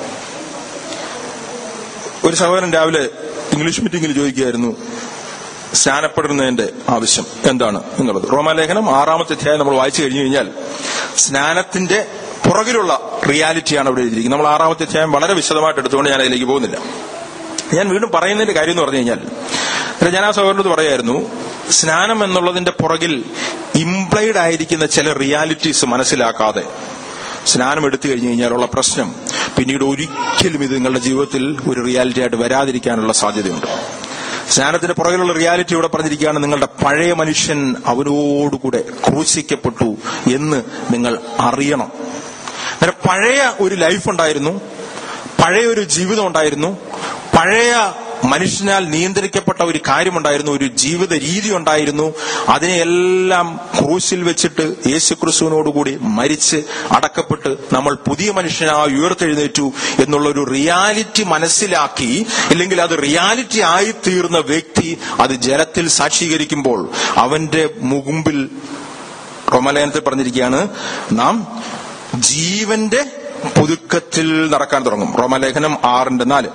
Speaker 2: ഒരു സഹോദരൻ രാവിലെ ഇംഗ്ലീഷ് മീറ്റിംഗിൽ ചോദിക്കുകയായിരുന്നു സ്നാനപ്പെടുന്നതിന്റെ ആവശ്യം എന്താണ് എന്നുള്ളത് റോമാലേഖനം ആറാമത്തെ അധ്യായം നമ്മൾ വായിച്ചു കഴിഞ്ഞു കഴിഞ്ഞാൽ സ്നാനത്തിന്റെ പുറകിലുള്ള റിയാലിറ്റിയാണ് അവിടെ എഴുതിയിരിക്കുന്നത് നമ്മൾ ആറാമത്തെ അധ്യായം വളരെ വിശദമായിട്ട് എടുത്തുകൊണ്ട് ഞാൻ അതിലേക്ക് പോകുന്നില്ല ഞാൻ വീണ്ടും പറയുന്നതിന്റെ കാര്യം എന്ന് പറഞ്ഞു കഴിഞ്ഞാൽ അല്ല, ഞാൻ ആ സഹോദരനോട് പറയായിരുന്നു സ്നാനം എന്നുള്ളതിന്റെ പുറകിൽ ഇംപ്ലൈഡ് ആയിരിക്കുന്ന ചില റിയാലിറ്റീസ് മനസ്സിലാക്കാതെ സ്നാനം എടുത്തു കഴിഞ്ഞു കഴിഞ്ഞാലുള്ള പ്രശ്നം പിന്നീട് ഒരിക്കലും ഇത് നിങ്ങളുടെ ജീവിതത്തിൽ ഒരു റിയാലിറ്റി ആയിട്ട് വരാതിരിക്കാനുള്ള സാധ്യതയുണ്ട് സ്നാനത്തിന്റെ പുറകിലുള്ള റിയാലിറ്റി ഇവിടെ പറഞ്ഞിരിക്കുകയാണ് നിങ്ങളുടെ പഴയ മനുഷ്യൻ അവനോടുകൂടെ ക്രൂശിക്കപ്പെട്ടു എന്ന് നിങ്ങൾ അറിയണം അങ്ങനെ പഴയ ഒരു ലൈഫ് ഉണ്ടായിരുന്നു പഴയ ഒരു ജീവിതം ഉണ്ടായിരുന്നു പഴയ മനുഷ്യനാൽ നിയന്ത്രിക്കപ്പെട്ട ഒരു കാര്യമുണ്ടായിരുന്നു ഒരു ജീവിത രീതി ഉണ്ടായിരുന്നു അതിനെയെല്ലാം ക്രൂശിൽ വെച്ചിട്ട് യേശുക്രിസ്തുവിനോടുകൂടി മരിച്ച് അടക്കപ്പെട്ട് നമ്മൾ പുതിയ മനുഷ്യനായി ഉയർത്തെഴുന്നേറ്റു എന്നുള്ള ഒരു റിയാലിറ്റി മനസ്സിലാക്കി ഇല്ലെങ്കിൽ അത് റിയാലിറ്റി ആയി തീർന്ന വ്യക്തി അത് ജലത്തിൽ സാക്ഷീകരിക്കുമ്പോൾ അവന്റെ മുമ്പിൽ റോമലേഖനത്തിൽ പറഞ്ഞിരിക്കുകയാണ് നാം ജീവന്റെ പുതുക്കത്തിൽ നടക്കാൻ തുടങ്ങും റോമലേഖനം ആറിന്റെ നാല്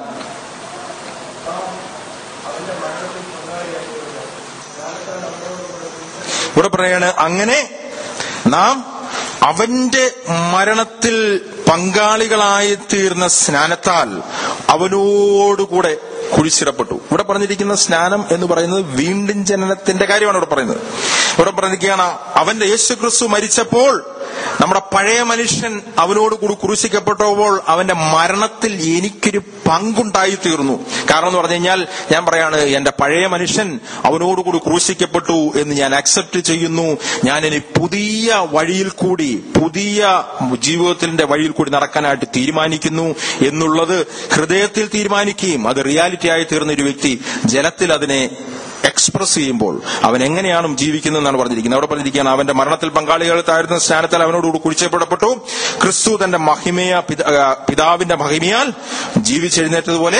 Speaker 2: ഇവിടെ പറയാണ് അങ്ങനെ നാം അവന്റെ മരണത്തിൽ പങ്കാളികളായി തീർന്ന സ്നാനത്താൽ അവനോടുകൂടെ കുഴിച്ചിടപ്പെട്ടു ഇവിടെ പറഞ്ഞിരിക്കുന്ന സ്നാനം എന്ന് പറയുന്നത് വീണ്ടും ജനനത്തിന്റെ കാര്യമാണ് ഇവിടെ പറയുന്നത് ഇവിടെ പറഞ്ഞിരിക്കുകയാണ് അവന്റെ യേശു ക്രിസ്തു മരിച്ചപ്പോൾ നമ്മുടെ പഴയ മനുഷ്യൻ അവനോട് കൂടി കുറിശിക്കപ്പെട്ടപ്പോൾ അവന്റെ മരണത്തിൽ എനിക്കൊരു പങ്കുണ്ടായി തീർന്നു കാരണം എന്ന് പറഞ്ഞു കഴിഞ്ഞാൽ ഞാൻ പറയാണ് എന്റെ പഴയ മനുഷ്യൻ അവനോടുകൂടി ക്രൂശിക്കപ്പെട്ടു എന്ന് ഞാൻ അക്സെപ്റ്റ് ചെയ്യുന്നു ഞാൻ ഇനി പുതിയ വഴിയിൽ കൂടി പുതിയ ജീവിതത്തിന്റെ വഴിയിൽ കൂടി നടക്കാനായിട്ട് തീരുമാനിക്കുന്നു എന്നുള്ളത് ഹൃദയത്തിൽ തീരുമാനിക്കുകയും അത് റിയാലിറ്റി ആയി തീർന്ന ഒരു വ്യക്തി ജലത്തിൽ അതിനെ എക്സ്പ്രസ് ചെയ്യുമ്പോൾ അവൻ എങ്ങനെയാണ് ജീവിക്കുന്നത് എന്നാണ് പറഞ്ഞിരിക്കുന്നത് അവിടെ പറഞ്ഞിരിക്കുകയാണ് അവന്റെ മരണത്തിൽ പങ്കാളികളായിരുന്ന സ്നാനത്താൽ അവനോടുകൂടി കുഴിച്ചപ്പെടപ്പെട്ടു ക്രിസ്തു തന്റെ മഹിമയ പിത- ആ, പിതാവിന്റെ മഹിമയാൽ ജീവിച്ചെഴുന്നേറ്റതുപോലെ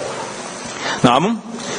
Speaker 2: നാമും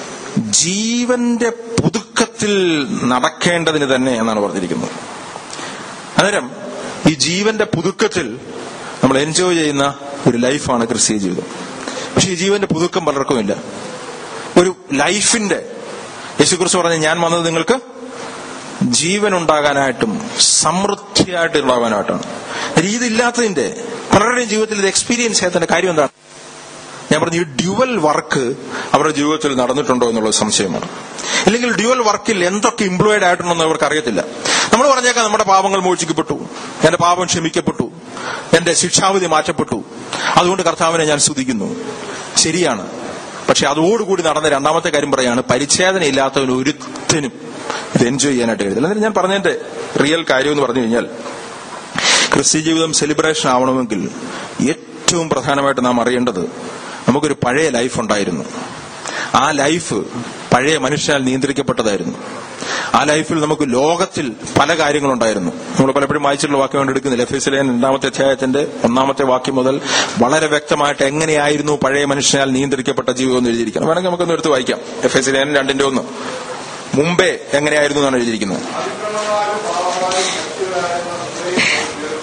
Speaker 2: ജീവന്റെ പുതുക്കത്തിൽ നടക്കേണ്ടതിന് തന്നെ എന്നാണ് പറഞ്ഞിരിക്കുന്നത് അന്നേരം ഈ ജീവന്റെ പുതുക്കത്തിൽ നമ്മൾ എൻജോയ് ചെയ്യുന്ന ഒരു ലൈഫാണ് ക്രിസ്തീയ ജീവിതം പക്ഷെ ഈ ജീവന്റെ പുതുക്കം പലർക്കും ഇല്ല ഒരു ലൈഫിന്റെ യേശുക്രിസ്തു പറഞ്ഞ ഞാൻ വന്നത് നിങ്ങൾക്ക് ജീവൻ ഉണ്ടാകാനായിട്ടും സമൃദ്ധിയായിട്ട് ഉണ്ടാകാനായിട്ടാണ് അന്നേരം ഇതില്ലാത്തതിന്റെ പലരുടെയും ജീവിതത്തിൽ ഇത് എക്സ്പീരിയൻസ് ചെയ്യാത്തതിന്റെ കാര്യം എന്താണ് ഞാൻ പറഞ്ഞു ഈ ഡ്യുവൽ വർക്ക് അവരുടെ ജീവിതത്തിൽ നടന്നിട്ടുണ്ടോ എന്നുള്ളത് സംശയമാണ് അല്ലെങ്കിൽ ഡ്യുവൽ വർക്കിൽ എന്തൊക്കെ ഇംപ്ലോയിഡ് ആയിട്ടുണ്ടെന്ന് അവർക്ക് അറിയത്തില്ല നമ്മൾ പറഞ്ഞേക്കാം നമ്മുടെ പാപങ്ങൾ മോചിക്കപ്പെട്ടു എന്റെ പാപം ക്ഷമിക്കപ്പെട്ടു എന്റെ ശിക്ഷാവിധി മാറ്റപ്പെട്ടു അതുകൊണ്ട് കർത്താവിനെ ഞാൻ സ്തുതിക്കുന്നു ശരിയാണ് പക്ഷെ അതോടുകൂടി നടന്ന രണ്ടാമത്തെ കാര്യം പറയാണ് പരിച്ഛേദന ഇല്ലാത്തവന് ഒരുത്തനും ഇത് എൻജോയ് ചെയ്യാനായിട്ട് കഴിയത്തില്ല എന്നിട്ട് ഞാൻ പറഞ്ഞതിന്റെ റിയൽ കാര്യം എന്ന് പറഞ്ഞു കഴിഞ്ഞാൽ ക്രിസ്ത്യ ജീവിതം സെലിബ്രേഷൻ ആവണമെങ്കിൽ ഏറ്റവും പ്രധാനമായിട്ട് നാം അറിയേണ്ടത് നമുക്കൊരു പഴയ ലൈഫ് ഉണ്ടായിരുന്നു ആ ലൈഫ് പഴയ മനുഷ്യനാൽ നിയന്ത്രിക്കപ്പെട്ടതായിരുന്നു ആ ലൈഫിൽ നമുക്ക് ലോകത്തിൽ പല കാര്യങ്ങളുണ്ടായിരുന്നു നമ്മൾ പലപ്പോഴും വായിച്ചിട്ടുള്ള വാക്യം കൊണ്ട് എടുക്കുന്നില്ല എഫ് എസ് രണ്ടാമത്തെ അധ്യായത്തിന്റെ ഒന്നാമത്തെ വാക്യം മുതൽ വളരെ വ്യക്തമായിട്ട് എങ്ങനെയായിരുന്നു പഴയ മനുഷ്യനാൽ നിയന്ത്രിക്കപ്പെട്ട ജീവിതം എന്ന് എഴുതിയിരിക്കണം വേണമെങ്കിൽ നമുക്കൊന്ന് എടുത്ത് വായിക്കാം എഫ് എസ് രണ്ടിന്റെ ഒന്ന് മുമ്പേ എങ്ങനെയായിരുന്നു എന്നാണ് എഴുതിയിരിക്കുന്നത്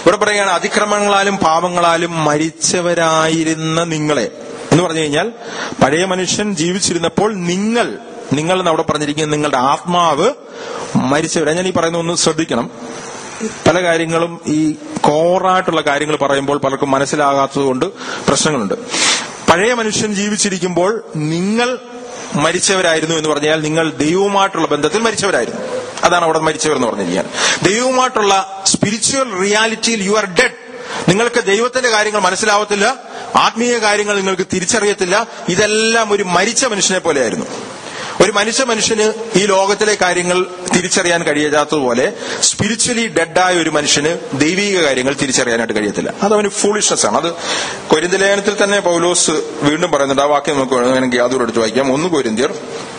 Speaker 2: ഇവിടെ പറയുകയാണ് അതിക്രമങ്ങളാലും പാപങ്ങളാലും മരിച്ചവരായിരുന്ന നിങ്ങളെ എന്ന് പറഞ്ഞു കഴിഞ്ഞാൽ പഴയ മനുഷ്യൻ ജീവിച്ചിരുന്നപ്പോൾ നിങ്ങൾ നിങ്ങൾ എന്ന് അവിടെ പറഞ്ഞിരിക്കുന്നത് നിങ്ങളുടെ ആത്മാവ് മരിച്ചവരാ ഞാൻ ഈ പറയുന്ന ഒന്ന് ശ്രദ്ധിക്കണം പല കാര്യങ്ങളും ഈ കോറായിട്ടുള്ള കാര്യങ്ങൾ പറയുമ്പോൾ പലർക്കും മനസ്സിലാകാത്തതുകൊണ്ട് പ്രശ്നങ്ങളുണ്ട് പഴയ മനുഷ്യൻ ജീവിച്ചിരിക്കുമ്പോൾ നിങ്ങൾ മരിച്ചവരായിരുന്നു എന്ന് പറഞ്ഞാൽ നിങ്ങൾ ദൈവവുമായിട്ടുള്ള ബന്ധത്തിൽ മരിച്ചവരായിരുന്നു അതാണ് അവിടെ മരിച്ചവർ എന്ന് പറഞ്ഞിരിക്കാൻ ദൈവവുമായിട്ടുള്ള സ്പിരിച്വൽ റിയാലിറ്റിയിൽ യു ആർ ഡെഡ് നിങ്ങൾക്ക് ദൈവത്തിന്റെ കാര്യങ്ങൾ മനസ്സിലാവത്തില്ല ആത്മീയ കാര്യങ്ങൾ നിങ്ങൾക്ക് തിരിച്ചറിയത്തില്ല ഇതെല്ലാം ഒരു മരിച്ച മനുഷ്യനെ പോലെയായിരുന്നു ഒരു മനുഷ്യ മനുഷ്യന് ഈ ലോകത്തിലെ കാര്യങ്ങൾ തിരിച്ചറിയാൻ കഴിയാത്തതുപോലെ സ്പിരിച്വലി ഡെഡായ ഒരു മനുഷ്യന് ദൈവിക കാര്യങ്ങൾ തിരിച്ചറിയാനായിട്ട് കഴിയത്തില്ല അത് അവന് ഫൂളിഷ്നെസ് ആണ് അത് കൊരിന്തലേഖനത്തിൽ തന്നെ പൗലോസ് വീണ്ടും പറയുന്നുണ്ട് ആ വാക്യം നമുക്ക് വേണമെങ്കിൽ അതുകൂടെ എടുത്ത് വായിക്കാം ഒന്ന് കൊരിന്തിയർ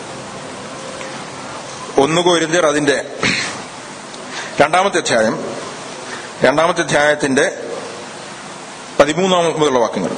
Speaker 2: ഒന്ന് കൊരിന്തിയർ അതിന്റെ രണ്ടാമത്തെ അധ്യായം രണ്ടാമത്തെ അധ്യായത്തിന്റെ പതിമൂന്നാം മുതലുള്ള വാക്യങ്ങൾ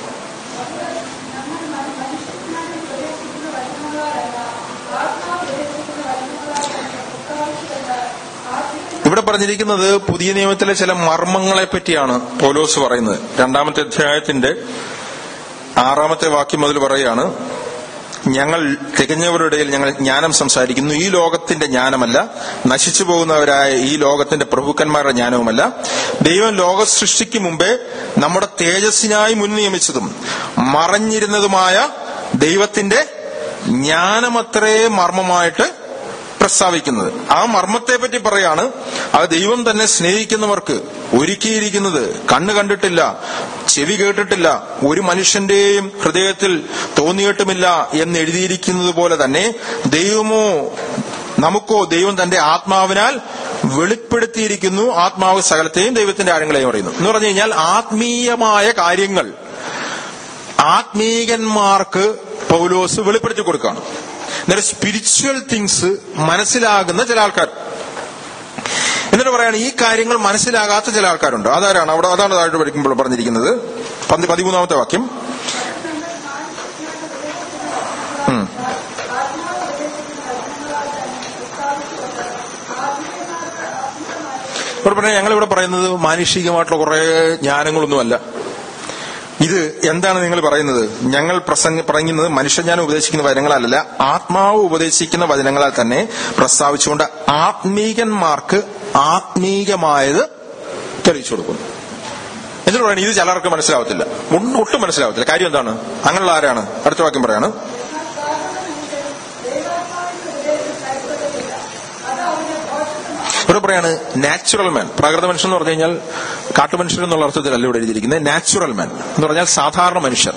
Speaker 2: ഇവിടെ പറഞ്ഞിരിക്കുന്നത് പുതിയ നിയമത്തിലെ ചില മർമ്മങ്ങളെ പറ്റിയാണ് പൗലോസ് പറയുന്നത് രണ്ടാമത്തെ അധ്യായത്തിന്റെ ആറാമത്തെ വാക്യം മുതൽ പറയാണ് ഞങ്ങൾ തികഞ്ഞവരുടെ ഇടയിൽ ഞങ്ങൾ ജ്ഞാനം സംസാരിക്കുന്നു ഈ ലോകത്തിന്റെ ജ്ഞാനമല്ല നശിച്ചു പോകുന്നവരായ ഈ ലോകത്തിന്റെ പ്രഭുക്കന്മാരുടെ ജ്ഞാനവുമല്ല ദൈവം ലോക സൃഷ്ടിക്ക് മുമ്പേ നമ്മുടെ തേജസ്സിനായി മുൻ നിയമിച്ചതും മറഞ്ഞിരുന്നതുമായ ദൈവത്തിന്റെ ജ്ഞാനമത്രേ മർമ്മമായിട്ട് പ്രസ്താവിക്കുന്നത് ആ മർമ്മത്തെ പറ്റി പറയാണ് അത് ദൈവം തന്നെ സ്നേഹിക്കുന്നവർക്ക് ഒരുക്കിയിരിക്കുന്നത് കണ്ണ് കണ്ടിട്ടില്ല ചെവി കേട്ടിട്ടില്ല ഒരു മനുഷ്യന്റെയും ഹൃദയത്തിൽ തോന്നിയിട്ടുമില്ല എന്ന് എഴുതിയിരിക്കുന്നത് പോലെ തന്നെ ദൈവമോ നമുക്കോ ദൈവം തന്റെ ആത്മാവിനാൽ വെളിപ്പെടുത്തിയിരിക്കുന്നു ആത്മാവ് സകലത്തെയും ദൈവത്തിന്റെ ആഴങ്ങളെയും അറിയുന്നു എന്ന് പറഞ്ഞു കഴിഞ്ഞാൽ ആത്മീയമായ കാര്യങ്ങൾ ആത്മീകന്മാർക്ക് പൗലോസ് വെളിപ്പെടുത്തി കൊടുക്കുകയാണ് അന്നേരം സ്പിരിച്വൽ തിങ്സ് മനസ്സിലാകുന്ന ചില ആൾക്കാർ എന്നിട്ട് പറയാണ് ഈ കാര്യങ്ങൾ മനസ്സിലാകാത്ത ചില ആൾക്കാരുണ്ട് അതാരാണ് അവിടെ അതാണ് താഴെ പഠിക്കുമ്പോൾ പറഞ്ഞിരിക്കുന്നത് പന്തി പതിമൂന്നാമത്തെ വാക്യം ഉം. ഇവിടെ പറഞ്ഞ ഞങ്ങൾ ഇവിടെ പറയുന്നത് മാനുഷികമായിട്ടുള്ള കുറെ ജ്ഞാനങ്ങളൊന്നുമല്ല ഇത് എന്താണ് നിങ്ങൾ പറയുന്നത് ഞങ്ങൾ പ്രസംഗ പറയുന്നത് മനുഷ്യജ്ഞാനം ഉപദേശിക്കുന്ന വചനങ്ങളല്ല ആത്മാവ് ഉപദേശിക്കുന്ന വചനങ്ങളാൽ തന്നെ പ്രസ്താവിച്ചുകൊണ്ട് ആത്മീകന്മാർക്ക് ആത്മീകമായത് തെളിയിച്ചു കൊടുക്കുന്നു എന്നിട്ട് പറയുന്നത് ഇത് ചിലർക്ക് മനസ്സിലാവത്തില്ല ഒന്നും ഒട്ടും മനസ്സിലാവത്തില്ല കാര്യം എന്താണ് അങ്ങനെയുള്ള ആരാണ് അടുത്ത വാക്യം പറയാണ് ഇവിടെ പറയാണ് നാച്ചുറൽ മാൻ പ്രാകൃത മനുഷ്യൻ എന്ന് പറഞ്ഞു കഴിഞ്ഞാൽ കാട്ടുമനുഷ്യൻ എന്നുള്ള അർത്ഥത്തിലല്ല ഇവിടെ എഴുതിയിരിക്കുന്നത് നാച്ചുറൽ മാൻ എന്ന് പറഞ്ഞാൽ സാധാരണ മനുഷ്യർ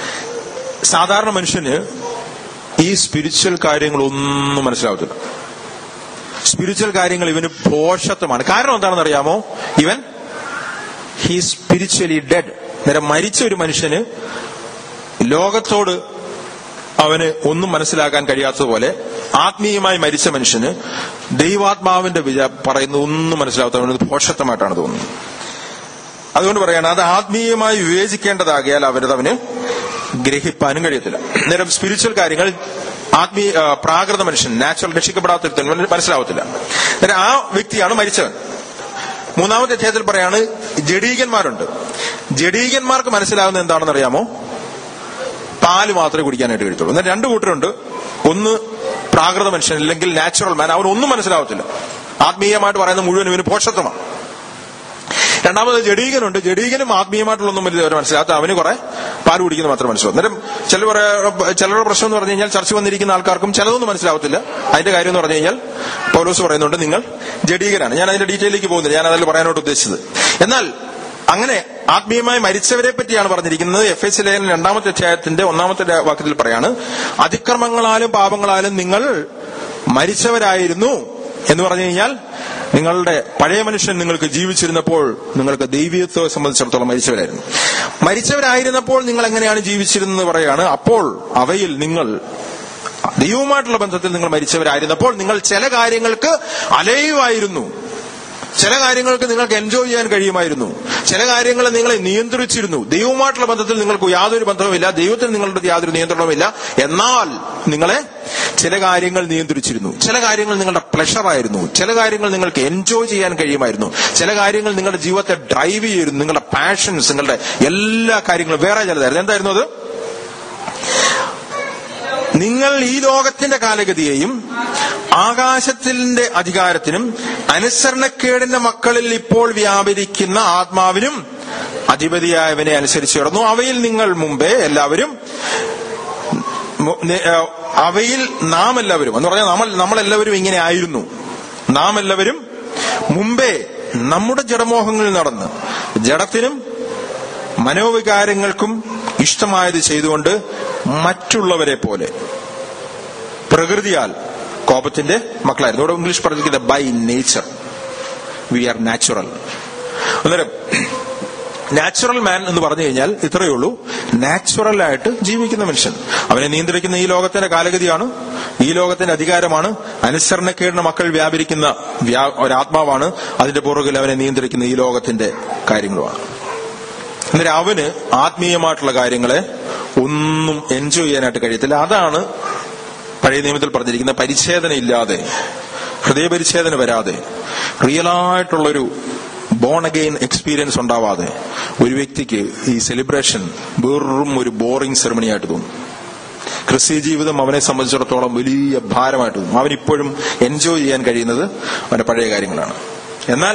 Speaker 2: സാധാരണ മനുഷ്യന് ഈ സ്പിരിച്വൽ കാര്യങ്ങളൊന്നും മനസ്സിലാവത്തില്ല സ്പിരിച്വൽ കാര്യങ്ങൾ ഇവന് ഭോഷത്വമാണ് കാരണം എന്താണെന്ന് അറിയാമോ ഇവൻ ഹീ സ്പിരിച്വലി ഡെഡ് നേരെ മരിച്ച ഒരു മനുഷ്യന് ലോകത്തോട് അവന് ഒന്നും മനസ്സിലാക്കാൻ കഴിയാത്തതുപോലെ ആത്മീയമായി മരിച്ച മനുഷ്യന് ദൈവാത്മാവിന്റെ വിചാ പറയുന്ന ഒന്നും മനസ്സിലാവാത്തവന് ഭോഷത്വമായിട്ടാണ് തോന്നുന്നത് അതുകൊണ്ട് പറയാണ് അത് ആത്മീയമായി വിവേചിക്കേണ്ടതാകിയാൽ അവരത് അവന് ഗ്രഹിപ്പാനും കഴിയത്തില്ല നേരം സ്പിരിച്വൽ കാര്യങ്ങൾ ആത്മീയ ആ, പ്രാകൃത മനുഷ്യൻ നാച്ചുറൽ രക്ഷിക്കപ്പെടാത്ത മനസ്സിലാവത്തില്ല നേരം ആ വ്യക്തിയാണ് മരിച്ചവൻ മൂന്നാമത്തെ അധ്യായത്തിൽ പറയാണ് ജഡീകന്മാരുണ്ട് ജഡീകന്മാർക്ക് മനസ്സിലാവുന്ന എന്താണെന്ന് അറിയാമോ പാല് മാത്രമേ കുടിക്കാനായിട്ട് കഴിയത്തുള്ളൂ എന്നാൽ രണ്ട് കൂട്ടരുണ്ട് ഒന്ന് പ്രാകൃത മനുഷ്യൻ അല്ലെങ്കിൽ നാച്ചുറൽ മാൻ അവനൊന്നും മനസ്സിലാവത്തില്ല ആത്മീയമായിട്ട് പറയുന്ന മുഴുവൻ ഇവന് പോഷത്വമാണ് രണ്ടാമത് ജഡീകനുണ്ട് ജഡീകനും ആത്മീയമായിട്ടുള്ളൊന്നും വലിയ അവർ മനസ്സിലാത്ത അവന് കുറെ പാല് കുടിക്കുന്നത് മാത്രം മനസ്സിലാവും അന്നേരം ചില പറയാ- ചിലരുടെ പ്രശ്നം എന്ന് പറഞ്ഞു കഴിഞ്ഞാൽ ചർച്ച വന്നിരിക്കുന്ന ആൾക്കാർക്കും ചിലതൊന്നും മനസ്സിലാവത്തില്ല അതിന്റെ കാര്യം എന്ന് പറഞ്ഞു കഴിഞ്ഞാൽ പൗലോസ് പറയുന്നുണ്ട് നിങ്ങൾ ജഡീകനാണ് ഞാൻ അതിന്റെ ഡീറ്റെയിലേക്ക് പോകുന്നില്ല ഞാൻ അതിൽ പറയാനായിട്ട് ഉദ്ദേശിച്ചത് എന്നാൽ അങ്ങനെ ആത്മീയമായി മരിച്ചവരെ പറ്റിയാണ് പറഞ്ഞിരിക്കുന്നത് എഫ് എസ് ലേഖനം രണ്ടാമത്തെ അധ്യായത്തിന്റെ ഒന്നാമത്തെ വാക്യത്തിൽ പറയാണ് അതിക്രമങ്ങളാലും പാപങ്ങളാലും നിങ്ങൾ മരിച്ചവരായിരുന്നു എന്ന് പറഞ്ഞു കഴിഞ്ഞാൽ നിങ്ങളുടെ പഴയ മനുഷ്യൻ നിങ്ങൾക്ക് ജീവിച്ചിരുന്നപ്പോൾ നിങ്ങൾക്ക് ദൈവീയത്തെ സംബന്ധിച്ചിടത്തോളം മരിച്ചവരായിരുന്നു മരിച്ചവരായിരുന്നപ്പോൾ നിങ്ങൾ എങ്ങനെയാണ് ജീവിച്ചിരുന്നത് പറയാണ് അപ്പോൾ അവയിൽ നിങ്ങൾ ദൈവവുമായിട്ടുള്ള ബന്ധത്തിൽ നിങ്ങൾ മരിച്ചവരായിരുന്നപ്പോൾ നിങ്ങൾ ചില കാര്യങ്ങൾക്ക് അലയുമായിരുന്നു ചില കാര്യങ്ങൾക്ക് നിങ്ങൾക്ക് എൻജോയ് ചെയ്യാൻ കഴിയുമായിരുന്നു ചില കാര്യങ്ങൾ നിങ്ങളെ നിയന്ത്രിച്ചിരുന്നു ദൈവവുമായിട്ടുള്ള ബന്ധത്തിൽ നിങ്ങൾക്ക് യാതൊരു ബന്ധവുമില്ല ദൈവത്തിന് നിങ്ങളുടെ യാതൊരു നിയന്ത്രണവുമില്ല എന്നാൽ നിങ്ങളെ ചില കാര്യങ്ങൾ നിയന്ത്രിച്ചിരുന്നു ചില കാര്യങ്ങൾ നിങ്ങളുടെ പ്ലഷർ ആയിരുന്നു ചില കാര്യങ്ങൾ നിങ്ങൾക്ക് എൻജോയ് ചെയ്യാൻ കഴിയുമായിരുന്നു ചില കാര്യങ്ങൾ നിങ്ങളുടെ ജീവിതത്തെ ഡ്രൈവ് ചെയ്തിരുന്നു നിങ്ങളുടെ പാഷൻസ് നിങ്ങളുടെ എല്ലാ കാര്യങ്ങളും വേറെ ചിലതായിരുന്നു എന്തായിരുന്നു അത് നിങ്ങൾ ഈ ലോകത്തിന്റെ കാലഗതിയെയും ആകാശത്തിന്റെ അധികാരത്തിനും അനുസരണക്കേടിന്റെ മക്കളിൽ ഇപ്പോൾ വ്യാപരിക്കുന്ന ആത്മാവിനും അധിപതിയായവനെ അനുസരിച്ച് കിടന്നു അവയിൽ നിങ്ങൾ മുമ്പേ എല്ലാവരും മു- നി- ഏഹ് അവയിൽ നാം എല്ലാവരും എന്ന് പറഞ്ഞാൽ നമ്മൾ നമ്മളെല്ലാവരും ഇങ്ങനെ ആയിരുന്നു നാം എല്ലാവരും മുമ്പേ നമ്മുടെ ജഡമോഹങ്ങളിൽ നടന്ന് ജഡത്തിനും മനോവികാരങ്ങൾക്കും ഇഷ്ടമായത് ചെയ്തുകൊണ്ട് മറ്റുള്ളവരെ പോലെ പ്രകൃതിയാൽ കോപത്തിന്റെ മക്കളായിരുന്നു ഇവിടെ ഇംഗ്ലീഷ് പറഞ്ഞിരിക്കുന്നത് by nature we are natural അന്നേരം നാച്ചുറൽ മാൻ എന്ന് പറഞ്ഞു കഴിഞ്ഞാൽ ഇത്രയേ ഉള്ളൂ നാച്ചുറൽ ആയിട്ട് ജീവിക്കുന്ന മനുഷ്യൻ അവനെ നിയന്ത്രിക്കുന്ന ഈ ലോകത്തിന്റെ കാലഗതിയാണ് ഈ ലോകത്തിന്റെ അധികാരമാണ് അനുസരണക്കേടിന് മക്കൾ വ്യാപരിക്കുന്ന വ്യാ- ഒരാത്മാവാണ് അതിന്റെ പുറകിൽ അവനെ നിയന്ത്രിക്കുന്ന ഈ ലോകത്തിന്റെ കാര്യങ്ങളുമാണ് അന്നേരം അവന് ആത്മീയമായിട്ടുള്ള കാര്യങ്ങളെ ഒന്നും എൻജോയ് ചെയ്യാനായിട്ട് കഴിയത്തില്ല അതാണ് പഴയ നിയമത്തിൽ പറഞ്ഞിരിക്കുന്ന പരിച്ഛേദന ഇല്ലാതെ ഹൃദയപരിച്ഛേദന വരാതെ റിയലായിട്ടുള്ളൊരു ബോൺ അഗെയിൻ എക്സ്പീരിയൻസ് ഉണ്ടാവാതെ ഒരു വ്യക്തിക്ക് ഈ സെലിബ്രേഷൻ വെറും ഒരു ബോറിംഗ് സെറമണി ആയിട്ട് തോന്നും ക്രിസ്തീയ ജീവിതം അവനെ സംബന്ധിച്ചിടത്തോളം വലിയ ഭാരമായിട്ട് തോന്നും അവൻ ഇപ്പോഴും എൻജോയ് ചെയ്യാൻ കഴിയുന്നത് അവന്റെ പഴയ കാര്യങ്ങളാണ് എന്നാൽ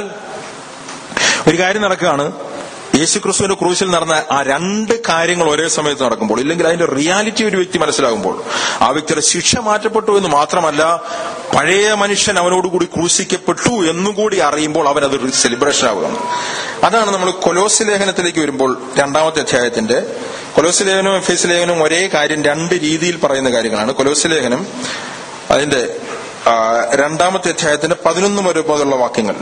Speaker 2: ഒരു കാര്യം നടക്കുകയാണ് യേശു ക്രിസ്തുവിന്റെ ക്രൂശിൽ നടന്ന ആ രണ്ട് കാര്യങ്ങൾ ഒരേ സമയത്ത് നടക്കുമ്പോൾ ഇല്ലെങ്കിൽ അതിന്റെ റിയാലിറ്റി ഒരു വ്യക്തി മനസ്സിലാകുമ്പോൾ ആ വ്യക്തിയുടെ ശിക്ഷ മാറ്റപ്പെട്ടു എന്ന് മാത്രമല്ല പഴയ മനുഷ്യൻ അവനോടുകൂടി ക്രൂശിക്കപ്പെട്ടു എന്നുകൂടി അറിയുമ്പോൾ അവൻ അത് സെലിബ്രേഷൻ ആവുകയാണ് അതാണ് നമ്മൾ കൊലോസ് ലേഖനത്തിലേക്ക് വരുമ്പോൾ രണ്ടാമത്തെ അധ്യായത്തിന്റെ കൊലോസ് ലേഖനവും എഫ് എസ് ലേഖനവും ഒരേ കാര്യം രണ്ട് രീതിയിൽ പറയുന്ന കാര്യങ്ങളാണ് കൊലോസ് ലേഖനം അതിന്റെ ആ, രണ്ടാമത്തെ അധ്യായത്തിന്റെ പതിനൊന്ന് മുതലുള്ള വാക്യങ്ങൾ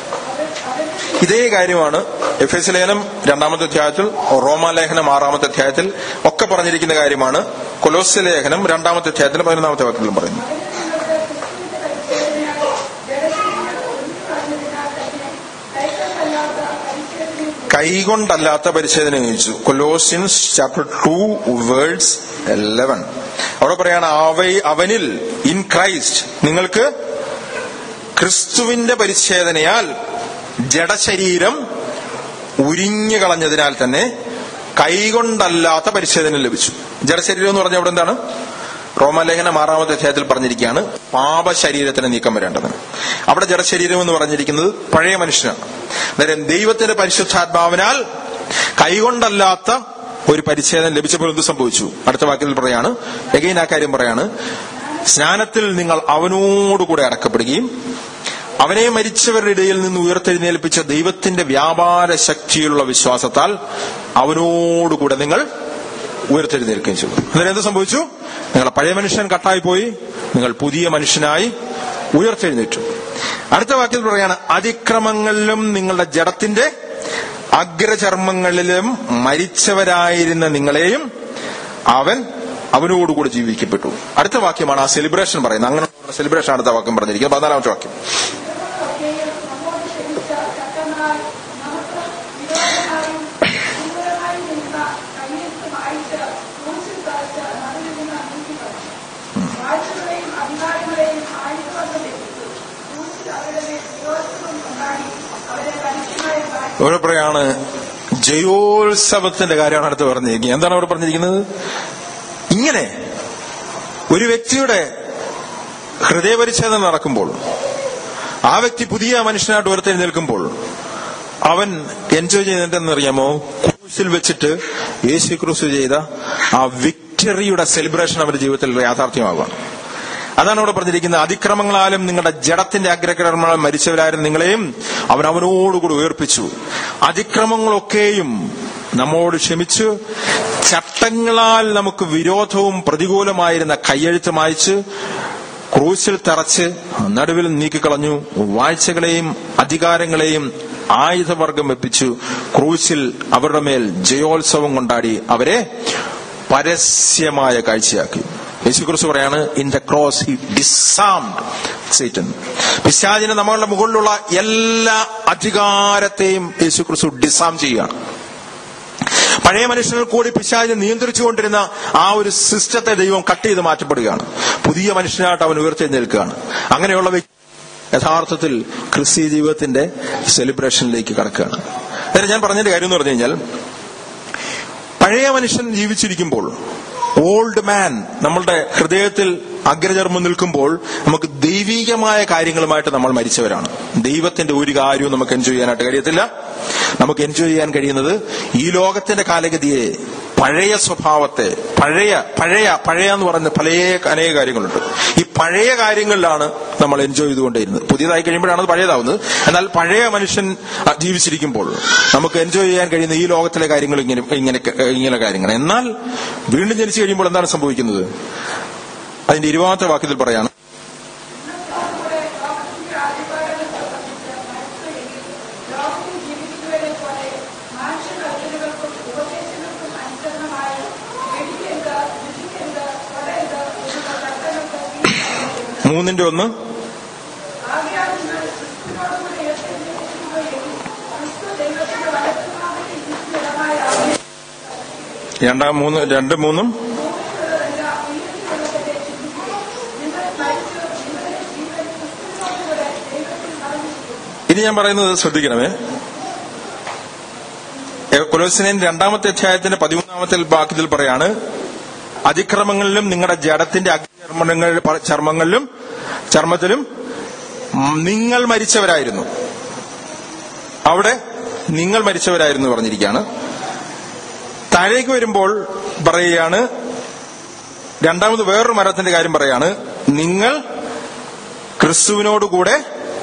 Speaker 2: ഇതേ കാര്യമാണ് എഫ് എസ് ലേഖനം രണ്ടാമത്തെ അധ്യായത്തിൽ റോമാലേഖനം ആറാമത്തെ അധ്യായത്തിൽ ഒക്കെ പറഞ്ഞിരിക്കുന്ന കാര്യമാണ് കൊലോസ് ലേഖനം രണ്ടാമത്തെ അധ്യായത്തിൽ പതിനൊന്നാമത്തെ വാക്യത്തിലും പറയുന്നു കൈകൊണ്ടല്ലാത്ത പരിച്ഛേദന ചോദിച്ചു Colossians chapter two verse eleven അവിടെ പറയാണ് അവ അവനിൽ ഇൻ ക്രൈസ്റ്റ് നിങ്ങൾക്ക് ക്രിസ്തുവിന്റെ പരിച്ഛേദനയാൽ ജഡശരീരം ഉരിഞ്ഞു കളഞ്ഞതിനാൽ തന്നെ കൈകൊണ്ടല്ലാത്ത പരിച്ഛേദന ലഭിച്ചു ജഡശരീരം എന്ന് പറഞ്ഞ അവിടെ എന്താണ് റോമാലേഖനം ആറാമത്തെ അധ്യായത്തിൽ പറഞ്ഞിരിക്കുകയാണ് പാപശരീരത്തിന് നീക്കം വരേണ്ടത് അവിടെ ജഡശരീരം എന്ന് പറഞ്ഞിരിക്കുന്നത് പഴയ മനുഷ്യനാണ് അന്നേരം ദൈവത്തിന്റെ പരിശുദ്ധാത്മാവിനാൽ കൈകൊണ്ടല്ലാത്ത ഒരു പരിച്ഛേദന ലഭിച്ചപ്പോൾ എന്ത് സംഭവിച്ചു അടുത്ത വാക്യത്തിൽ പറയാണ് എഗൈൻ ആ കാര്യം പറയാണ് സ്നാനത്തിൽ നിങ്ങൾ അവനോടുകൂടെ അടക്കപ്പെടുകയും അവനെ മരിച്ചവരുടെ ഇടയിൽ നിന്ന് ഉയർത്തെഴുന്നേൽപ്പിച്ച ദൈവത്തിന്റെ വ്യാപാര ശക്തിയിലുള്ള വിശ്വാസത്താൽ അവനോടുകൂടെ നിങ്ങൾ ഉയർത്തെഴുന്നേൽക്കുകയും ചെയ്തു അന്നേരം എന്ത് സംഭവിച്ചു നിങ്ങളുടെ പഴയ മനുഷ്യൻ കട്ടായി പോയി നിങ്ങൾ പുതിയ മനുഷ്യനായി ഉയർത്തെഴുന്നേറ്റു അടുത്ത വാക്യത്തിൽ പറയാണ് അതിക്രമങ്ങളിലും നിങ്ങളുടെ ജഡത്തിന്റെ അഗ്രചർമ്മങ്ങളിലും മരിച്ചവരായിരുന്ന നിങ്ങളെയും അവൻ അവനോടുകൂടി ജീവിക്കപ്പെട്ടു അടുത്ത വാക്യമാണ് ആ സെലിബ്രേഷൻ പറയുന്നത് അങ്ങനെ സെലിബ്രേഷൻ അടുത്ത വാക്യം പറഞ്ഞിരിക്കുന്നത് പതിനാലാമത്തെ വാക്യം
Speaker 5: ഒക്കെയും നമ്മോട് ക്ഷമിച്ച ശക്തനാൽ നമുക്ക് വിരോധമായും ദൂരമായും നിന്ന കയ്യെഴുത്ത് വായിച്ച് ക്രൂശിൽ തറച്ച് അതിൽ നിന്ന് നീക്കിക്കളഞ്ഞു വാഴ്ചകളെയും അധികാരങ്ങളെയും ആയുധവർഗം ലഭിച്ചു ക്രൂശിൽ അവരുടെ മേൽ വിരോധത്വം ഉണ്ടാക്കി അവരെ കണിശമായ കാര്യം
Speaker 2: ഇവിടെ പറയാണ് ജയോത്സവത്തിന്റെ കാര്യമാണ് അടുത്ത് പറഞ്ഞിരിക്കുന്നത് എന്താണ് അവിടെ പറഞ്ഞിരിക്കുന്നത് ഇങ്ങനെ ഒരു വ്യക്തിയുടെ ഹൃദയപരിച്ഛേദന നടക്കുമ്പോൾ ആ വ്യക്തി പുതിയ മനുഷ്യനായിട്ട് ഉയർത്തെഴുന്നേൽക്കുമ്പോൾ അവൻ എൻജോയ് ചെയ്യുന്നതെന്ന് അറിയാമോ ക്രൂശിൽ വെച്ചിട്ട് യേശു ക്രൂസ് ചെയ്ത ആ വിക്ടറിയുടെ സെലിബ്രേഷൻ അവന്റെ ജീവിതത്തിൽ യാഥാർത്ഥ്യമാകുകയാണ് അതാണ് ഇവിടെ പറഞ്ഞിരിക്കുന്നത് അതിക്രമങ്ങളാലും നിങ്ങളുടെ ജഡത്തിന്റെ അഗ്രകർമ്മങ്ങൾ മരിച്ചവരായിരുന്നു നിങ്ങളെയും അവൻ അവനോടുകൂടി ഉയർപ്പിച്ചു അതിക്രമങ്ങളൊക്കെയും നമ്മോട് ക്ഷമിച്ചു ചട്ടങ്ങളാൽ നമുക്ക് വിരോധവും പ്രതികൂലമായിരുന്ന കയ്യെഴുത്ത് മായ്ച്ച് ക്രൂശിൽ തറച്ച് നടുവിൽ നീക്കിക്കളഞ്ഞു വാഴ്ചകളെയും അധികാരങ്ങളെയും ആയുധവർഗം വെപ്പിച്ചു ക്രൂശിൽ അവരുടെ മേൽ ജയോത്സവം കൊണ്ടാടി അവരെ പരസ്യമായ കാഴ്ചയാക്കി യേശുക്രിസ്തു പറയാണ് in the cross he disarmed Satan പിശാചിന് നമ്മളുടെ മുകളിലുള്ള എല്ലാ അധികാരത്തെയും യേശുക്രിസ്തു ഡിസാം ചെയ്യുകയാണ് പഴയ മനുഷ്യനിൽ കൂടി പിശാചിനെ നിയന്ത്രിച്ചുകൊണ്ടിരുന്ന ആ ഒരു സിസ്റ്റത്തെ ദൈവം കട്ട് ചെയ്ത് മാറ്റപ്പെടുകയാണ് പുതിയ മനുഷ്യനായിട്ട് അവൻ ഉയർത്തെഴുന്നേൽക്കുകയാണ് അങ്ങനെയുള്ള വ്യക്തി യഥാർത്ഥത്തിൽ ക്രിസ്തീയ ജീവിതത്തിന്റെ സെലിബ്രേഷനിലേക്ക് കടക്കുകയാണ് അതായത് ഞാൻ പറഞ്ഞതിന്റെ കാര്യം എന്ന് പറഞ്ഞു കഴിഞ്ഞാൽ പഴയ മനുഷ്യൻ ജീവിച്ചിരിക്കുമ്പോൾ ഓൾഡ് മാൻ നമ്മളുടെ ഹൃദയത്തിൽ അഗ്രചർമ്മം നിൽക്കുമ്പോൾ നമുക്ക് ദൈവികമായ കാര്യങ്ങളുമായിട്ട് നമ്മൾ മരിച്ചവരാണ് ദൈവത്തിന്റെ ഒരു കാര്യവും നമുക്ക് എൻജോയ് ചെയ്യാനായിട്ട് കഴിയത്തില്ല നമുക്ക് എൻജോയ് ചെയ്യാൻ കഴിയുന്നത് ഈ ലോകത്തിന്റെ കാലഗതിയെ പഴയ സ്വഭാവത്തെ പഴയ പഴയ പഴയ എന്ന് പറയുന്ന പല അനേക കാര്യങ്ങളുണ്ട് ഈ പഴയ കാര്യങ്ങളിലാണ് നമ്മൾ എൻജോയ് ചെയ്തുകൊണ്ടിരുന്നത് പുതിയതായി കഴിയുമ്പോഴാണ് അത് പഴയതാവുന്നത് എന്നാൽ പഴയ മനുഷ്യൻ അഹ്, ജീവിച്ചിരിക്കുമ്പോൾ നമുക്ക് എൻജോയ് ചെയ്യാൻ കഴിയുന്ന ഈ ലോകത്തിലെ കാര്യങ്ങൾ ഇങ്ങനെ ഇങ്ങനെ ഇങ്ങനെ കാര്യങ്ങൾ എന്നാൽ വീണ്ടും ജനിച്ചു കഴിയുമ്പോൾ എന്താണ് സംഭവിക്കുന്നത് അതിന്റെ ഇരുപതാമത്തെ വാക്യത്തിൽ പറയാണ്
Speaker 5: നമ്മുടെ ലോകത്തിന്റെ ആധികാരികളെ സംബന്ധിച്ച് മനസ്സിലെങ്കിൽ ലോകത്തിൽ ജീവിക്കുന്നവരെ പോലെ മാനുഷകൽപ്പനകൾക്കും ഉപദേശങ്ങൾക്കും അനുസരണമായി വെടിക്കരുത് ദുഷിക്കരുത് കൊടരുത് എന്നുള്ള കർത്തവ്യങ്ങൾക്ക്
Speaker 2: മൂന്നിന്റെ ഒന്ന്
Speaker 5: ആകയാൽ നിങ്ങൾ ക്രിസ്തുവിനോടുകൂടെ ഉയർത്തെഴുന്നേൽക്കുകയും ക്രിസ്തു ദൈവത്തിന്റെ വലത്തുമാവിന്റെ ഇരിപ്പിടമായ
Speaker 2: രണ്ടാം മൂന്ന് രണ്ട് മൂന്നും
Speaker 5: ഭൂമിയിലുള്ളതെല്ലാം ഉയർത്തിയുള്ളതിനെ ചിന്തിക്കുകയും നിങ്ങൾ മരിച്ചു നിങ്ങളുടെ ജീവൻ ക്രിസ്തുവിനോടുകൂടെ ദൈവത്തിൽ മറഞ്ഞിരിക്കുന്നു
Speaker 2: ഇനി ഞാൻ പറയുന്നത് ശ്രദ്ധിക്കണമേ കൊലോസിനേൻ രണ്ടാമത്തെ അധ്യായത്തിന്റെ പതിമൂന്നാമത്തെ വാക്യത്തിൽ പറയാണ് അതിക്രമങ്ങളിലും നിങ്ങളുടെ ജഡത്തിന്റെ അഗ്നിചർമ്മങ്ങൾ ചർമ്മങ്ങളിലും ചർമ്മത്തിലും നിങ്ങൾ മരിച്ചവരായിരുന്നു അവിടെ നിങ്ങൾ മരിച്ചവരായിരുന്നു പറഞ്ഞിരിക്കുകയാണ് താഴേക്ക് വരുമ്പോൾ പറയുകയാണ് രണ്ടാമത് വേറൊരു മരത്തിന്റെ കാര്യം പറയാണ് നിങ്ങൾ ക്രിസ്തുവിനോടുകൂടെ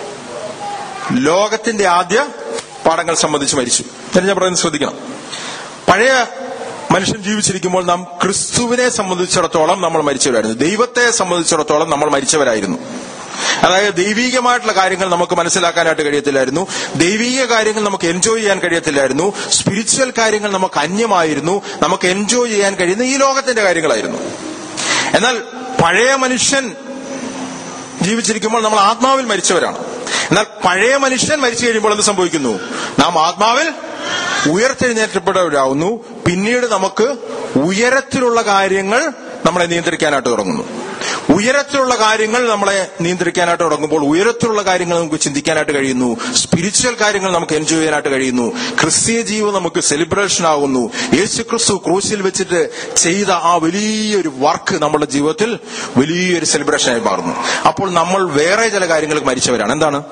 Speaker 2: ലോകത്തിന്റെ ആദ്യ പാഠങ്ങൾ സംബന്ധിച്ച് മരിച്ചു എന്ന് ഞാൻ പറയുന്നത് ശ്രദ്ധിക്കണം പഴയ മനുഷ്യൻ ജീവിച്ചിരിക്കുമ്പോൾ നാം ക്രിസ്തുവിനെ സംബന്ധിച്ചിടത്തോളം നമ്മൾ മരിച്ചവരായിരുന്നു ദൈവത്തെ സംബന്ധിച്ചിടത്തോളം നമ്മൾ മരിച്ചവരായിരുന്നു അതായത് ദൈവീകമായിട്ടുള്ള കാര്യങ്ങൾ നമുക്ക് മനസ്സിലാക്കാനായിട്ട് കഴിയത്തില്ലായിരുന്നു ദൈവീക കാര്യങ്ങൾ നമുക്ക് എൻജോയ് ചെയ്യാൻ കഴിയത്തില്ലായിരുന്നു സ്പിരിച്വൽ കാര്യങ്ങൾ നമുക്ക് അന്യമായിരുന്നു നമുക്ക് എൻജോയ് ചെയ്യാൻ കഴിയുന്ന ഈ ലോകത്തിന്റെ കാര്യങ്ങളായിരുന്നു എന്നാൽ പഴയ മനുഷ്യൻ ജീവിച്ചിരിക്കുമ്പോൾ നമ്മൾ ആത്മാവിൽ മരിച്ചവരാണ് എന്നാൽ പഴയ മനുഷ്യൻ മരിച്ചു കഴിയുമ്പോൾ എന്ത് സംഭവിക്കുന്നു നാം ആത്മാവിൽ ഉയർത്തെഴുന്നേറ്റപ്പെടുകയാവുന്നു പിന്നീട് നമുക്ക് ഉയരത്തിലുള്ള കാര്യങ്ങൾ നമ്മളെ നിയന്ത്രിക്കാനായിട്ട് തുടങ്ങുന്നു ഉയരത്തിലുള്ള കാര്യങ്ങൾ നമ്മളെ നിയന്ത്രിക്കാനായിട്ട് തുടങ്ങുമ്പോൾ ഉയരത്തിലുള്ള കാര്യങ്ങൾ നമുക്ക് ചിന്തിക്കാനായിട്ട് കഴിയുന്നു സ്പിരിച്വൽ കാര്യങ്ങൾ നമുക്ക് എൻജോയ് ചെയ്യാനായിട്ട് കഴിയുന്നു ക്രിസ്തീയ ജീവൻ നമുക്ക് സെലിബ്രേഷൻ ആകുന്നു യേശു ക്രിസ്തു ക്രൂശിൽ വെച്ചിട്ട് ചെയ്ത ആ വലിയൊരു വർക്ക് നമ്മുടെ ജീവിതത്തിൽ വലിയൊരു സെലിബ്രേഷനായി മാറുന്നു അപ്പോൾ നമ്മൾ വേറെ ചില കാര്യങ്ങൾക്ക് മരിച്ചവരാണ് എന്താണ്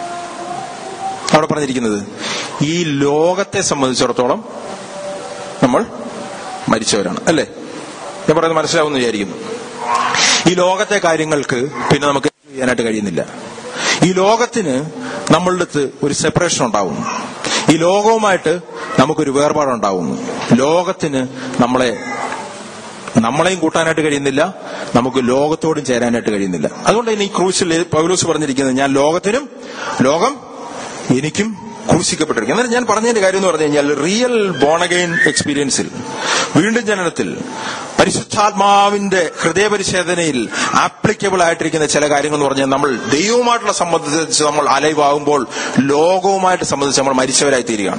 Speaker 2: അവിടെ പറഞ്ഞിരിക്കുന്നത് ഈ ലോകത്തെ സംബന്ധിച്ചിടത്തോളം നമ്മൾ മരിച്ചവരാണ് അല്ലേ ഞാൻ പറയുന്നത് മനസ്സിലാവുമെന്ന് വിചാരിക്കുന്നു ഈ ലോകത്തെ കാര്യങ്ങൾക്ക് പിന്നെ നമുക്ക് ചെയ്യാനായിട്ട് കഴിയുന്നില്ല ഈ ലോകത്തിന് നമ്മളുടെ അടുത്ത് ഒരു സെപ്പറേഷൻ ഉണ്ടാവുന്നു ഈ ലോകവുമായിട്ട് നമുക്കൊരു വേർപാടുണ്ടാവുന്നു ലോകത്തിന് നമ്മളെ നമ്മളെയും കൂട്ടാനായിട്ട് കഴിയുന്നില്ല നമുക്ക് ലോകത്തോടും ചേരാനായിട്ട് കഴിയുന്നില്ല അതുകൊണ്ട് ഇനി ക്രൂശിൽ പൗലോസ് പറഞ്ഞിരിക്കുന്നത് ഞാൻ ലോകത്തിനും ലോകം എനിക്കും ക്രൂശിക്കപ്പെട്ടിരിക്കും എന്നാൽ ഞാൻ പറഞ്ഞതിന്റെ കാര്യം എന്ന് പറഞ്ഞു കഴിഞ്ഞാൽ റിയൽ ബോണഗൈൻ എക്സ്പീരിയൻസിൽ വീണ്ടും ജനനത്തിൽ പരിശുദ്ധാത്മാവിന്റെ ഹൃദയപരിശോധനയിൽ ആപ്ലിക്കബിൾ ആയിട്ടിരിക്കുന്ന ചില കാര്യങ്ങൾ എന്ന് പറഞ്ഞാൽ നമ്മൾ ദൈവവുമായിട്ടുള്ള സംബന്ധിച്ച് നമ്മൾ അലൈവാകുമ്പോൾ ലോകവുമായിട്ട് സംബന്ധിച്ച് നമ്മൾ മരിച്ചവരായി തീരുകയാണ്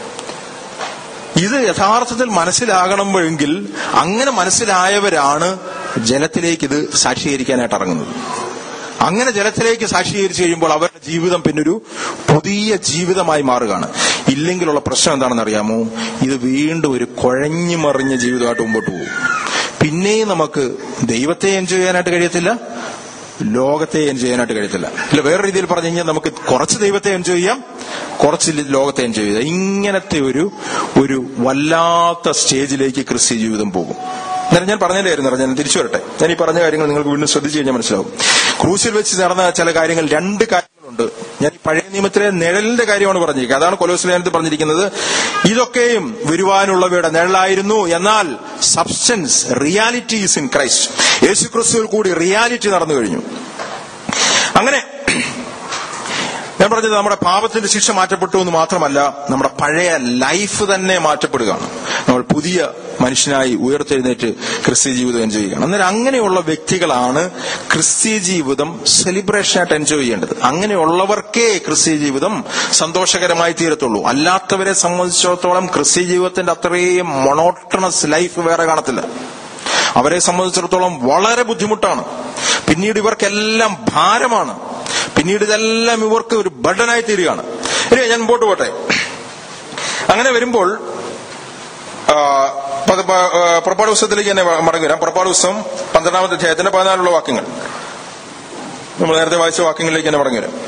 Speaker 2: ഇത് യഥാർത്ഥത്തിൽ മനസ്സിലാകണമെങ്കിൽ അങ്ങനെ മനസ്സിലായവരാണ് ജലത്തിലേക്ക് ഇത് സാക്ഷീകരിക്കാനായിട്ട് ഇറങ്ങുന്നത് അങ്ങനെ ജലത്തിലേക്ക് സാക്ഷീകരിച്ചു കഴിയുമ്പോൾ അവരുടെ ജീവിതം പിന്നൊരു പുതിയ ജീവിതമായി മാറുകയാണ് ഇല്ലെങ്കിലുള്ള പ്രശ്നം എന്താണെന്ന് അറിയാമോ ഇത് വീണ്ടും ഒരു കുഴഞ്ഞു മറിഞ്ഞ ജീവിതമായിട്ട് മുമ്പോട്ട് പോകും പിന്നെയും നമുക്ക് ദൈവത്തെ എൻജോയ് ചെയ്യാനായിട്ട് കഴിയത്തില്ല ലോകത്തെ എൻജോയ് ചെയ്യാനായിട്ട് കഴിയത്തില്ല ഇല്ല വേറെ രീതിയിൽ പറഞ്ഞു കഴിഞ്ഞാൽ നമുക്ക് കുറച്ച് ദൈവത്തെ എൻജോയ് ചെയ്യാം കുറച്ച് ലോകത്തെ എൻജോയ് ചെയ്യാം ഇങ്ങനത്തെ ഒരു ഒരു വല്ലാത്ത സ്റ്റേജിലേക്ക് ക്രിസ്ത്യ ജീവിതം പോകും എന്നാലും ഞാൻ പറഞ്ഞതിന്റെ കാര്യം പറഞ്ഞാൽ ഞാൻ തിരിച്ചു വരട്ടെ ഞാൻ ഈ പറഞ്ഞ കാര്യങ്ങൾ നിങ്ങൾക്ക് വീണ്ടും ശ്രദ്ധിച്ചു കഴിഞ്ഞാൽ മനസ്സിലാവും ക്രൂശിൽ വെച്ച് നടന്ന ചില കാര്യങ്ങൾ രണ്ട് കാര്യങ്ങളുണ്ട് ഞാൻ ഈ പഴയ നിയമത്തിലെ നിഴലിന്റെ കാര്യമാണ് പറഞ്ഞിരിക്കുന്നത് അതാണ് കൊലോസിലേനത്തിൽ പറഞ്ഞിരിക്കുന്നത് ഇതൊക്കെയും വരുവാനുള്ളവയുടെ നിഴലായിരുന്നു എന്നാൽ substance reality is in Christ യേശു ക്രിസ്തുവിൽ കൂടി റിയാലിറ്റി നടന്നു കഴിഞ്ഞു അങ്ങനെ ഞാൻ പറഞ്ഞത് നമ്മുടെ പാപത്തിന്റെ ശിക്ഷ മാറ്റപ്പെട്ടു എന്ന് മാത്രമല്ല നമ്മുടെ പഴയ ലൈഫ് തന്നെ മാറ്റപ്പെടുകയാണ് നമ്മൾ പുതിയ മനുഷ്യനായി ഉയർത്തെഴുന്നേറ്റ് ക്രിസ്ത്യ ജീവിതം എൻജോയ് ചെയ്യണം അന്നേരം അങ്ങനെയുള്ള വ്യക്തികളാണ് ക്രിസ്ത്യ ജീവിതം സെലിബ്രേഷൻ ആയിട്ട് എൻജോയ് ചെയ്യേണ്ടത് അങ്ങനെയുള്ളവർക്കേ ക്രിസ്ത്യ ജീവിതം സന്തോഷകരമായി തീരത്തുള്ളൂ അല്ലാത്തവരെ സംബന്ധിച്ചിടത്തോളം ക്രിസ്ത്യ ജീവിതത്തിന്റെ അത്രയും മൊണോട്ടണസ് ലൈഫ് വേറെ കാണത്തില്ല അവരെ സംബന്ധിച്ചിടത്തോളം വളരെ ബുദ്ധിമുട്ടാണ് പിന്നീട് ഇവർക്കെല്ലാം ഭാരമാണ് പിന്നീട് ഇതെല്ലാം ഇവർക്ക് ഒരു ബർഡനായി തീരുകയാണ് ഇനി ഞാൻ മുമ്പോട്ട് പോട്ടെ അങ്ങനെ വരുമ്പോൾ ആ, പത് പ- ആ, പുറപ്പാട് പുസ്തകത്തിലേക്ക് തന്നെ മ- മടങ്ങി വരാം പുറപ്പാട് പുസ്തകം പന്ത്രണ്ടാമത്തെ അധ്യായത്തിന്റെ പതിനാലുള്ള വാക്യങ്ങൾ നമ്മൾ നേരത്തെ വായിച്ച വാക്യങ്ങളിലേക്ക് തന്നെ മടങ്ങി വരാം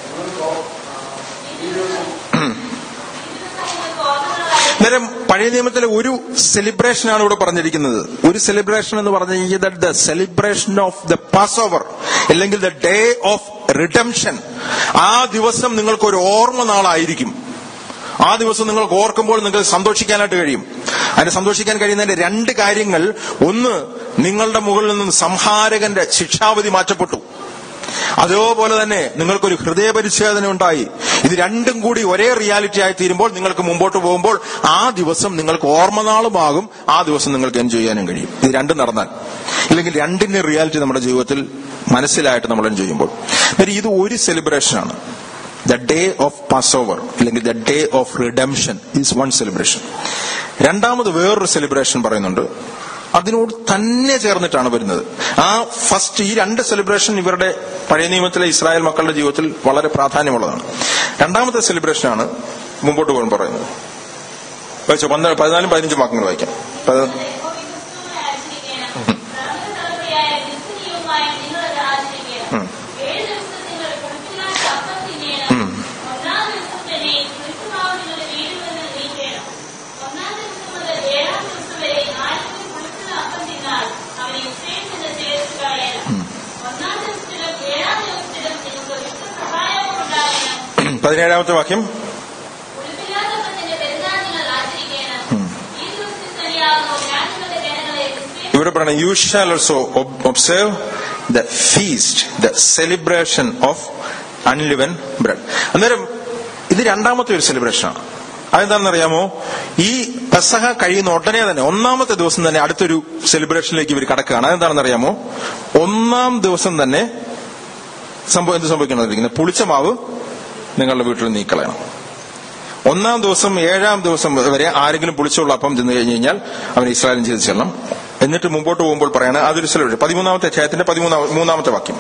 Speaker 2: അന്നേരം പഴയ നിയമത്തിലെ ഒരു സെലിബ്രേഷനാണ് ഇവിടെ പറഞ്ഞിരിക്കുന്നത് ഒരു സെലിബ്രേഷൻ എന്ന് പറഞ്ഞു കഴിഞ്ഞാൽ the celebration of the Passover അല്ലെങ്കിൽ ദ ഡേ ഓഫ് റിഡംഷൻ ആ ദിവസം നിങ്ങൾക്ക് ഒരു ഓർമ്മ നാളായിരിക്കും ആ ദിവസം നിങ്ങൾക്ക് ഓർക്കുമ്പോൾ നിങ്ങൾക്ക് സന്തോഷിക്കാനായിട്ട് കഴിയും അതിന് സന്തോഷിക്കാൻ കഴിയുന്നതിന്റെ രണ്ട് കാര്യങ്ങൾ ഒന്ന് നിങ്ങളുടെ മുകളിൽ നിന്ന് സംഹാരകന്റെ ശിക്ഷാവധി മാറ്റപ്പെട്ടു അതേപോലെ തന്നെ നിങ്ങൾക്കൊരു ഹൃദയപരിച്ഛേദന ഉണ്ടായി ഇത് രണ്ടും കൂടി ഒരേ റിയാലിറ്റി ആയി തീരുമ്പോൾ നിങ്ങൾക്ക് മുമ്പോട്ട് പോകുമ്പോൾ ആ ദിവസം നിങ്ങൾക്ക് ഓർമ്മനാളുമാകും ആ ദിവസം നിങ്ങൾക്ക് എൻജോയ് ചെയ്യാനും കഴിയും ഇത് രണ്ടും നടന്നാൽ ഇല്ലെങ്കിൽ രണ്ടിന്റെ റിയാലിറ്റി നമ്മുടെ ജീവിതത്തിൽ മനസ്സിലായിട്ട് നമ്മൾ എൻജോയ് ചെയ്യുമ്പോൾ അന്നേരം ഇത് ഒരു സെലിബ്രേഷനാണ് the day of Passover അല്ലെങ്കിൽ the day of redemption is one celebration രണ്ടാമത് വേറൊരു സെലിബ്രേഷൻ പറയുന്നുണ്ട് അതിനോട് തന്നെ ചേർന്നിട്ടാണ് വരുന്നത് ആ ഫസ്റ്റ് ഈ രണ്ട് സെലിബ്രേഷൻ ഇവരുടെ പഴയ നിയമത്തിലെ ഇസ്രായേൽ മക്കളുടെ ജീവിതത്തിൽ വളരെ പ്രാധാന്യമുള്ളതാണ് രണ്ടാമത്തെ സെലിബ്രേഷനാണ് മുമ്പോട്ട് പോകാൻ പറയുന്നത് വായിച്ചോ പന്ത്ര പതിനാലും പതിനഞ്ചും വാക്യങ്ങൾ വായിക്കാം പതി- ഉം. ഉം. പതിനേഴാമത്തെ വാക്യം ഇവിടെ പറയണം you shall also observe the feast the celebration of unleavened bread അന്നേരം ഇത് രണ്ടാമത്തെ ഒരു സെലിബ്രേഷനാണ് അതെന്താണെന്ന് അറിയാമോ ഈ പെസഹ കഴിയുന്ന ഉടനെ തന്നെ ഒന്നാമത്തെ ദിവസം തന്നെ അടുത്തൊരു സെലിബ്രേഷനിലേക്ക് ഇവർ കടക്കുകയാണ് അതെന്താണെന്ന് അറിയാമോ ഒന്നാം ദിവസം തന്നെ സംഭവം എന്ത് സംഭവിക്കണമെന്നിരിക്കുന്നത് പുളിച്ച മാവ് നിങ്ങളുടെ വീട്ടിൽ നീക്കളയണം ഒന്നാം ദിവസം ഏഴാം ദിവസം വരെ ആരെങ്കിലും പുളിച്ചുള്ള അപ്പം തിന്നു കഴിഞ്ഞു കഴിഞ്ഞാൽ അവൻ ഇസ്രായേലും ചെയ്ത് ചെല്ലണം എന്നിട്ട് മുമ്പോട്ട് പോകുമ്പോൾ പറയാണ് അതൊരു സെലിബ്രേഷൻ പതിമൂന്നാമത്തെ അധ്യായത്തിന്റെ പതിമൂന്നാം മൂന്നാമത്തെ വാക്യം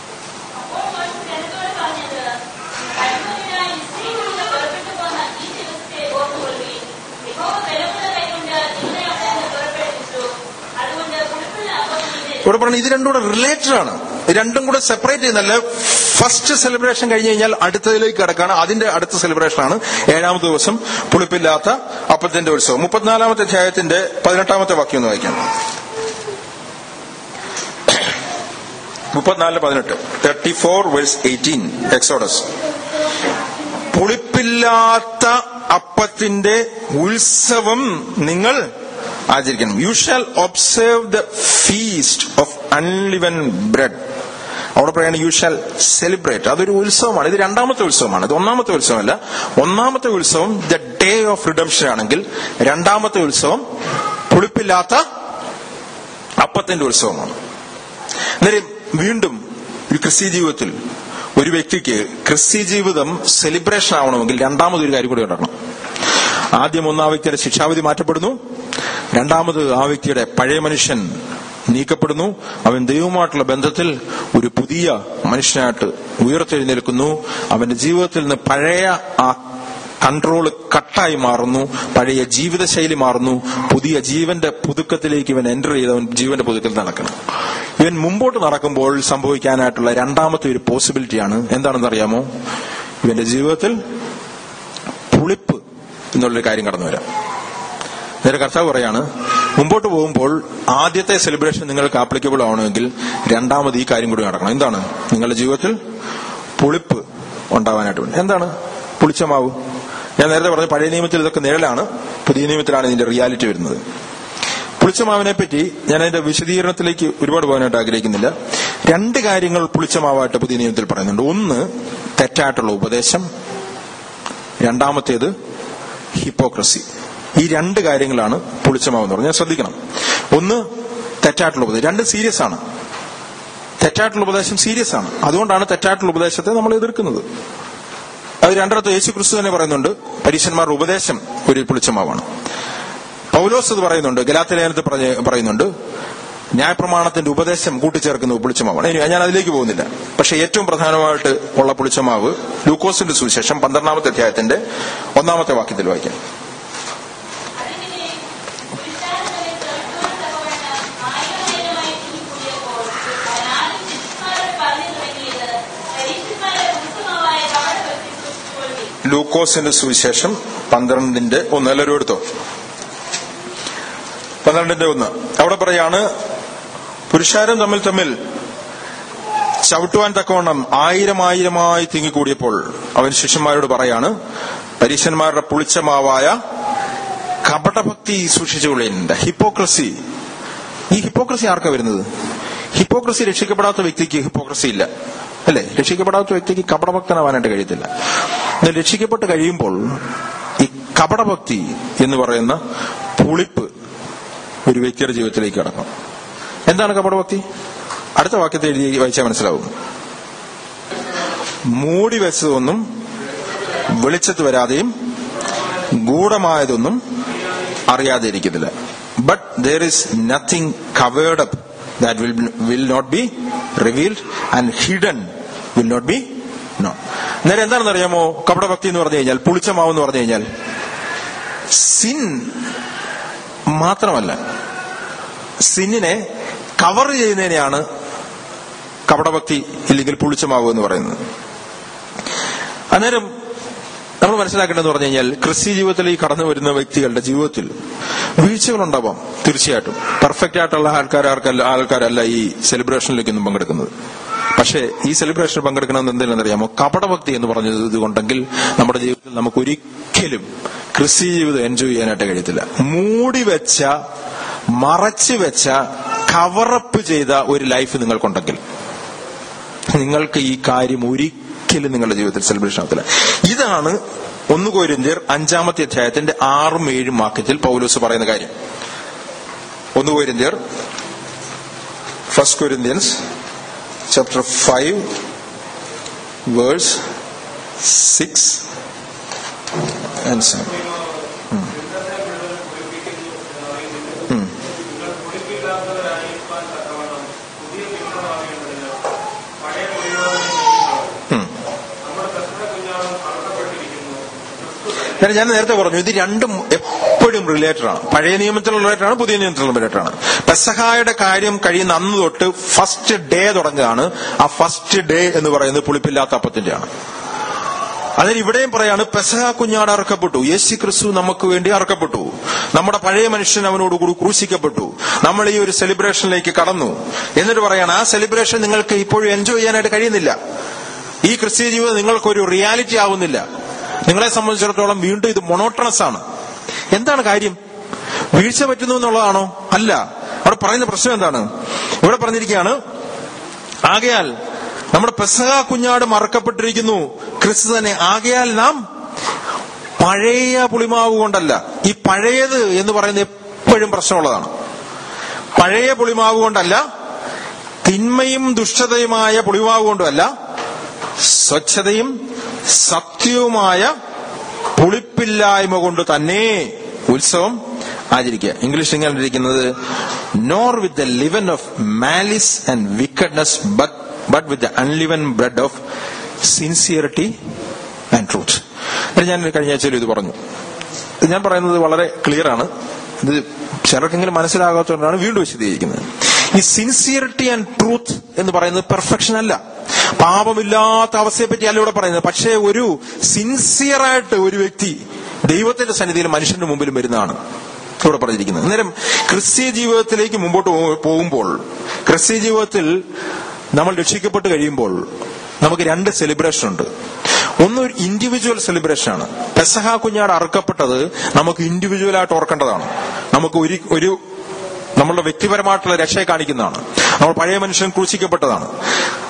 Speaker 2: ഇവിടെ പറഞ്ഞു ഇത് രണ്ടും കൂടെ റിലേറ്റഡ് ആണ് ഇത് രണ്ടും കൂടെ സെപ്പറേറ്റ് ചെയ്യുന്നല്ല ഫസ്റ്റ് സെലിബ്രേഷൻ കഴിഞ്ഞ് കഴിഞ്ഞാൽ അടുത്തതിലേക്ക് കിടക്കാണ് അതിന്റെ അടുത്ത സെലിബ്രേഷൻ ആണ് ഏഴാമത്തെ ദിവസം പുളിപ്പില്ലാത്ത അപ്പത്തിന്റെ ഉത്സവം മുപ്പത്തിനാലാമത്തെ അധ്യായത്തിന്റെ പതിനെട്ടാമത്തെ വാക്യം ഒന്ന് വായിക്കാം മുപ്പത്തിനാലിന് പതിനെട്ട് thirty four verse eighteen Exodus പുളിപ്പില്ലാത്ത അപ്പത്തിന്റെ ഉത്സവം നിങ്ങൾ ആചരിക്കണം you shall observe the feast of unleavened bread അവിടെ പറയാണ് യു ഷാൽ സെലിബ്രേറ്റ് അതൊരു ഉത്സവമാണ് ഇത് രണ്ടാമത്തെ ഉത്സവമാണ് ഇത് ഒന്നാമത്തെ ഉത്സവമല്ല ഒന്നാമത്തെ ഉത്സവം ദ ഡേ ഓഫ് റിഡംഷൻ ആണെങ്കിൽ രണ്ടാമത്തെ ഉത്സവം പുളിപ്പില്ലാത്ത അപ്പത്തിന്റെ ഉത്സവമാണ് അന്നേരം വീണ്ടും ഒരു ക്രിസ്ത്യ ജീവിതത്തിൽ ഒരു വ്യക്തിക്ക് ക്രിസ്ത്യ ജീവിതം സെലിബ്രേഷൻ ആവണമെങ്കിൽ രണ്ടാമതൊരു കാര്യം കൂടി ഉണ്ടാക്കണം ആദ്യം ഒന്ന് ആ വ്യക്തിയുടെ ശിക്ഷാവിധി മാറ്റപ്പെടുന്നു രണ്ടാമത് ആ വ്യക്തിയുടെ പഴയ മനുഷ്യൻ നീക്കപ്പെടുന്നു അവൻ ദൈവവുമായിട്ടുള്ള ബന്ധത്തിൽ ഒരു പുതിയ മനുഷ്യനായിട്ട് ഉയർത്തെഴുന്നേൽക്കുന്നു അവന്റെ ജീവിതത്തിൽ നിന്ന് പഴയ ആ കൺട്രോൾ കട്ടായി മാറുന്നു പഴയ ജീവിതശൈലി മാറുന്നു പുതിയ ജീവന്റെ പുതുക്കത്തിലേക്ക് ഇവൻ എൻ്റർ ചെയ്തവൻ ജീവന്റെ പുതുക്കത്തിൽ നടക്കണം ഇവൻ മുമ്പോട്ട് നടക്കുമ്പോൾ സംഭവിക്കാനായിട്ടുള്ള രണ്ടാമത്തെ ഒരു പോസിബിലിറ്റിയാണ് എന്താണെന്ന് അറിയാമോ ഇവന്റെ ജീവിതത്തിൽ പുളിപ്പ് എന്നുള്ളൊരു കാര്യം കടന്നു വരാം നേരെ കർത്താവ് പറയാണ് മുമ്പോട്ട് പോകുമ്പോൾ ആദ്യത്തെ സെലിബ്രേഷൻ നിങ്ങൾക്ക് ആപ്ലിക്കബിൾ ആവണമെങ്കിൽ രണ്ടാമത് ഈ കാര്യം കൂടി നടക്കണം എന്താണ് നിങ്ങളുടെ ജീവിതത്തിൽ പുളിപ്പ് ഉണ്ടാവാനായിട്ട് വേണ്ടി എന്താണ് പുളിച്ച മാവ് ഞാൻ നേരത്തെ പറഞ്ഞ പഴയ നിയമത്തിൽ ഇതൊക്കെ നിഴലാണ് പുതിയ നിയമത്തിലാണ് ഇതിന്റെ റിയാലിറ്റി വരുന്നത് പുളിച്ച മാവിനെ പറ്റി ഞാൻ അതിന്റെ വിശദീകരണത്തിലേക്ക് ഒരുപാട് പോകാനായിട്ട് ആഗ്രഹിക്കുന്നില്ല രണ്ട് കാര്യങ്ങൾ പുളിച്ച മാവായിട്ട് പുതിയ നിയമത്തിൽ പറയുന്നുണ്ട് ഒന്ന് തെറ്റായിട്ടുള്ള ഉപദേശം രണ്ടാമത്തേത് ഹിപ്പോക്രസി ഈ രണ്ട് കാര്യങ്ങളാണ് പുളിച്ചമാവെന്ന് പറഞ്ഞാൽ ശ്രദ്ധിക്കണം ഒന്ന് തെറ്റായിട്ടുള്ള ഉപദേശം രണ്ട് സീരിയസ് ആണ് തെറ്റായിട്ടുള്ള ഉപദേശം സീരിയസ് ആണ് അതുകൊണ്ടാണ് തെറ്റായിട്ടുള്ള ഉപദേശത്തെ നമ്മൾ എതിർക്കുന്നത് അത് രണ്ടിടത്ത് യേശു ക്രിസ്തു തന്നെ പറയുന്നുണ്ട് പരീശന്മാരുടെ ഉപദേശം ഒരു പുളിച്ചമാവാണ് പൗലോസ് അത് പറയുന്നുണ്ട് ഗലാത്തിലേനത്ത് പറയുന്നുണ്ട് ന്യായപ്രമാണത്തിന്റെ ഉപദേശം കൂട്ടിച്ചേർക്കുന്ന പുളിച്ചമാവാണ് ഇനി ഞാൻ അതിലേക്ക് പോകുന്നില്ല പക്ഷെ ഏറ്റവും പ്രധാനമായിട്ട് ഉള്ള പുളിച്ചമാവ് ലൂക്കോസിന്റെ സുവിശേഷം പന്ത്രണ്ടാമത്തെ അധ്യായത്തിന്റെ ഒന്നാമത്തെ വാക്യത്തിൽ വായിക്കാം
Speaker 6: അതിനെ പുരുഷാരങ്ങളെ തുറക്കുവാൻ തക്കവണ്ണം ആയിരമായിരമായി തിങ്ങിക്കൂടിയപ്പോൾ അനാഥ ശിശുക്കളോട് പറഞ്ഞു തുടങ്ങിയത് പരീക്ഷന്മാരെ ഉത്തമമായ പാഠഭക്തി സൂക്ഷിച്ചുകൊള്ളി
Speaker 2: ലൂക്കോസിന്റെ സുവിശേഷം പന്ത്രണ്ടിന്റെ ഒന്ന് എല്ലാവരും എടുത്തോ പന്ത്രണ്ടിന്റെ ഒന്ന് അവിടെ പറയാണ് പുരുഷാരം തമ്മിൽ തമ്മിൽ ചവിട്ടുവാൻ തക്കവണ്ണം ആയിരം ആയിരമായി തിങ്ങിക്കൂടിയപ്പോൾ അവൻ ശിഷ്യന്മാരോട് പറയാണ് പരീശന്മാരുടെ പുളിച്ചമാവായ കപടഭക്തി സൂക്ഷിച്ചുകൊള്ളുന്നുണ്ട് ഹിപ്പോക്രസി ഈ ഹിപ്പോക്രസി ആർക്കാ വരുന്നത് ഹിപ്പോക്രസി രക്ഷിക്കപ്പെടാത്ത വ്യക്തിക്ക് ഹിപ്പോക്രസി ഇല്ല അല്ലെ രക്ഷിക്കപ്പെടാത്ത വ്യക്തിക്ക് കപടഭക്തനാവാനായിട്ട് കഴിയത്തില്ല എന്നാൽ രക്ഷിക്കപ്പെട്ട് കഴിയുമ്പോൾ ഈ കപടഭക്തി എന്ന് പറയുന്ന പുളിപ്പ് ഒരു വ്യക്തിയുടെ ജീവിതത്തിലേക്ക് കടക്കും എന്താണ് കപടഭക്തി അടുത്ത വാക്യത്തെ എഴുതി വായിച്ചാൽ മനസ്സിലാവും മൂടി വെച്ചതൊന്നും വെളിച്ചത്ത് വരാതെയും ഗൂഢമായതൊന്നും അറിയാതെ ഇരിക്കത്തില്ല but there is nothing covered up that will will not be revealed and hidden will not be know നേരെ എന്താണെന്ന് അറിയാമോ കപടഭക്തി എന്ന് പറഞ്ഞു കഴിഞ്ഞാൽ പുളിച്ചമാവെന്ന് പറഞ്ഞു കഴിഞ്ഞാൽ സിൻ മാത്രമല്ല സിന്നിനെ കവർ ചെയ്യുന്നതിനെയാണ് കപടഭക്തി ഇല്ലെങ്കിൽ പുളിച്ചമാവ് എന്ന് പറയുന്നത് അന്നേരം നമ്മൾ മനസ്സിലാക്കേണ്ടതെന്ന് പറഞ്ഞു കഴിഞ്ഞാൽ ക്രിസ്ത്യ ജീവിതത്തിലേക്ക് കടന്നു വരുന്ന വ്യക്തികളുടെ ജീവിതത്തിൽ വീഴ്ചകൾ ഉണ്ടാവാം തീർച്ചയായിട്ടും പെർഫെക്റ്റ് ആയിട്ടുള്ള ആൾക്കാർ ആർക്കല്ല ആൾക്കാരല്ല ഈ സെലിബ്രേഷനിലേക്കൊന്നും പങ്കെടുക്കുന്നത് പക്ഷേ ഈ സെലിബ്രേഷൻ പങ്കെടുക്കണമെന്ന് എന്തിനാണെന്നറിയാമോ കപടഭക്തി എന്ന് പറഞ്ഞത് ഇതുകൊണ്ടെങ്കിൽ നമ്മുടെ ജീവിതത്തിൽ നമുക്ക് ഒരിക്കലും ക്രിസ്ത്യ ജീവിതം എൻജോയ് ചെയ്യാനായിട്ട് കഴിയത്തില്ല മൂടി വെച്ച മറച്ചു വെച്ച കവറപ്പ് ചെയ്ത ഒരു ലൈഫ് നിങ്ങൾക്കുണ്ടെങ്കിൽ നിങ്ങൾക്ക് ഈ കാര്യം ഒരിക്കലും നിങ്ങളുടെ ജീവിതത്തിൽ സെലിബ്രേഷൻ ആകത്തില്ല ഇതാണ് ഒന്ന് കോരിന്ത്യർ അഞ്ചാമത്തെ അധ്യായത്തിന്റെ ആറും ഏഴും വാക്യത്തിൽ പൗലോസ് പറയുന്ന കാര്യം ഒന്ന് കോരിന്ത്യർ first Corinthians chapter five verse six and seven
Speaker 4: കുളിപ്പില്ലാത്തവരായിരിക്കാൻ തക്കവണ്ണം പുതിയ പിന്തുണാകേണ്ടതിന് പഴയ കുടിയോളം നമ്മുടെ പ്രശ്ന കുഞ്ഞാളും അർഹപ്പെട്ടിരിക്കുന്നു
Speaker 2: ഞാൻ ഞാൻ നേരത്തെ പറഞ്ഞു ഇത് രണ്ടും എപ്പോഴും റിലേറ്റഡ് ആണ് പഴയ നിയമത്തിലുള്ള റിലേറ്റഡ് ആണ് പുതിയ നിയമത്തിലുള്ള റിലേറ്റഡ് ആണ് പെസഹായുടെ കാര്യം കഴിയുന്ന അന്ന് തൊട്ട് ഫസ്റ്റ് ഡേ തുടങ്ങുകയാണ് ആ ഫസ്റ്റ് ഡേ എന്ന് പറയുന്നത് പുളിപ്പില്ലാത്ത അപ്പത്തിന്റെയാണ് അതിന് ഇവിടെയും പറയാണ് പെസഹ കുഞ്ഞാട് അറക്കപ്പെട്ടു യേശു ക്രിസ്തു നമുക്ക് വേണ്ടി അറക്കപ്പെട്ടു നമ്മുടെ പഴയ മനുഷ്യൻ അവനോടുകൂടി ക്രൂശിക്കപ്പെട്ടു നമ്മൾ ഈ ഒരു സെലിബ്രേഷനിലേക്ക് കടന്നു എന്നിട്ട് പറയാണ് ആ സെലിബ്രേഷൻ നിങ്ങൾക്ക് ഇപ്പോഴും എൻജോയ് ചെയ്യാനായിട്ട് കഴിയുന്നില്ല ഈ ക്രിസ്തീയ ജീവിതം നിങ്ങൾക്കൊരു റിയാലിറ്റി ആവുന്നില്ല നിങ്ങളെ സംബന്ധിച്ചിടത്തോളം വീണ്ടും ഇത് മൊണോട്ടണസ് ആണ് എന്താണ് കാര്യം വീഴ്ച പറ്റുന്നു എന്നുള്ളതാണോ അല്ല അവിടെ പറയുന്ന പ്രശ്നം എന്താണ് ഇവിടെ പറഞ്ഞിരിക്കുകയാണ് ആകയാൽ നമ്മുടെ പെസഹ കുഞ്ഞാട് മറക്കപ്പെട്ടിരിക്കുന്നു ക്രിസ്തു തന്നെ ആകയാൽ നാം പഴയ പുളിമാവ് കൊണ്ടല്ല ഈ പഴയത് എന്ന് പറയുന്നത് എപ്പോഴും പ്രശ്നമുള്ളതാണ് പഴയ പുളിമാവ് കൊണ്ടല്ല തിന്മയും ദുഷ്ടതയുമായ പുളിമാവ് കൊണ്ടുമല്ല സ്വച്ഛതയും സത്യവുമായ പുളിപ്പില്ലായ്മ കൊണ്ട് തന്നെ ഉത്സവം ആചരിക്കുക ഇംഗ്ലീഷ് ഇങ്ങനെ ഇരിക്കുന്നത് nor with the leaven of malice and wickedness but but with the unleaven bread of sincerity and truth ഞാൻ കഴിഞ്ഞ ആഴ്ചയിൽ ഇത് പറഞ്ഞു ഇത് ഞാൻ പറയുന്നത് വളരെ ക്ലിയർ ആണ് ഇത് ചിലർക്കെങ്കിലും മനസ്സിലാകാത്തതുകൊണ്ടാണ് വീണ്ടും വിശദീകരിക്കുന്നത് ഈ സിൻസിയറിറ്റി ആൻഡ് ട്രൂത്ത് എന്ന് പറയുന്നത് പെർഫെക്ഷൻ അല്ല പാപമില്ലാത്ത അവസ്ഥയെ പറ്റിയല്ല ഇവിടെ പറയുന്നത് പക്ഷേ ഒരു സിൻസിയറായിട്ട് ഒരു വ്യക്തി ദൈവത്തിന്റെ സന്നിധിയിൽ മനുഷ്യന്റെ മുമ്പിലും വരുന്നതാണ് ഇവിടെ പറഞ്ഞിരിക്കുന്നത് അന്നേരം ക്രിസ്തീയ ജീവിതത്തിലേക്ക് മുമ്പോട്ട് പോ- പോകുമ്പോൾ ക്രിസ്തീയ ജീവിതത്തിൽ നമ്മൾ രക്ഷിക്കപ്പെട്ട് കഴിയുമ്പോൾ നമുക്ക് രണ്ട് സെലിബ്രേഷൻ ഉണ്ട് ഒന്ന് ഒരു ഇൻഡിവിജ്വൽ സെലിബ്രേഷൻ ആണ് പെസഹ കുഞ്ഞാട് അറുക്കപ്പെട്ടത് നമുക്ക് ഇൻഡിവിജ്വൽ ആയിട്ട് ഓർക്കേണ്ടതാണ് നമുക്ക് ഒരു ഒരു നമ്മളുടെ വ്യക്തിപരമായിട്ടുള്ള രക്ഷയെ കാണിക്കുന്നതാണ് നമ്മൾ പഴയ മനുഷ്യൻ ക്രൂശിക്കപ്പെട്ടതാണ്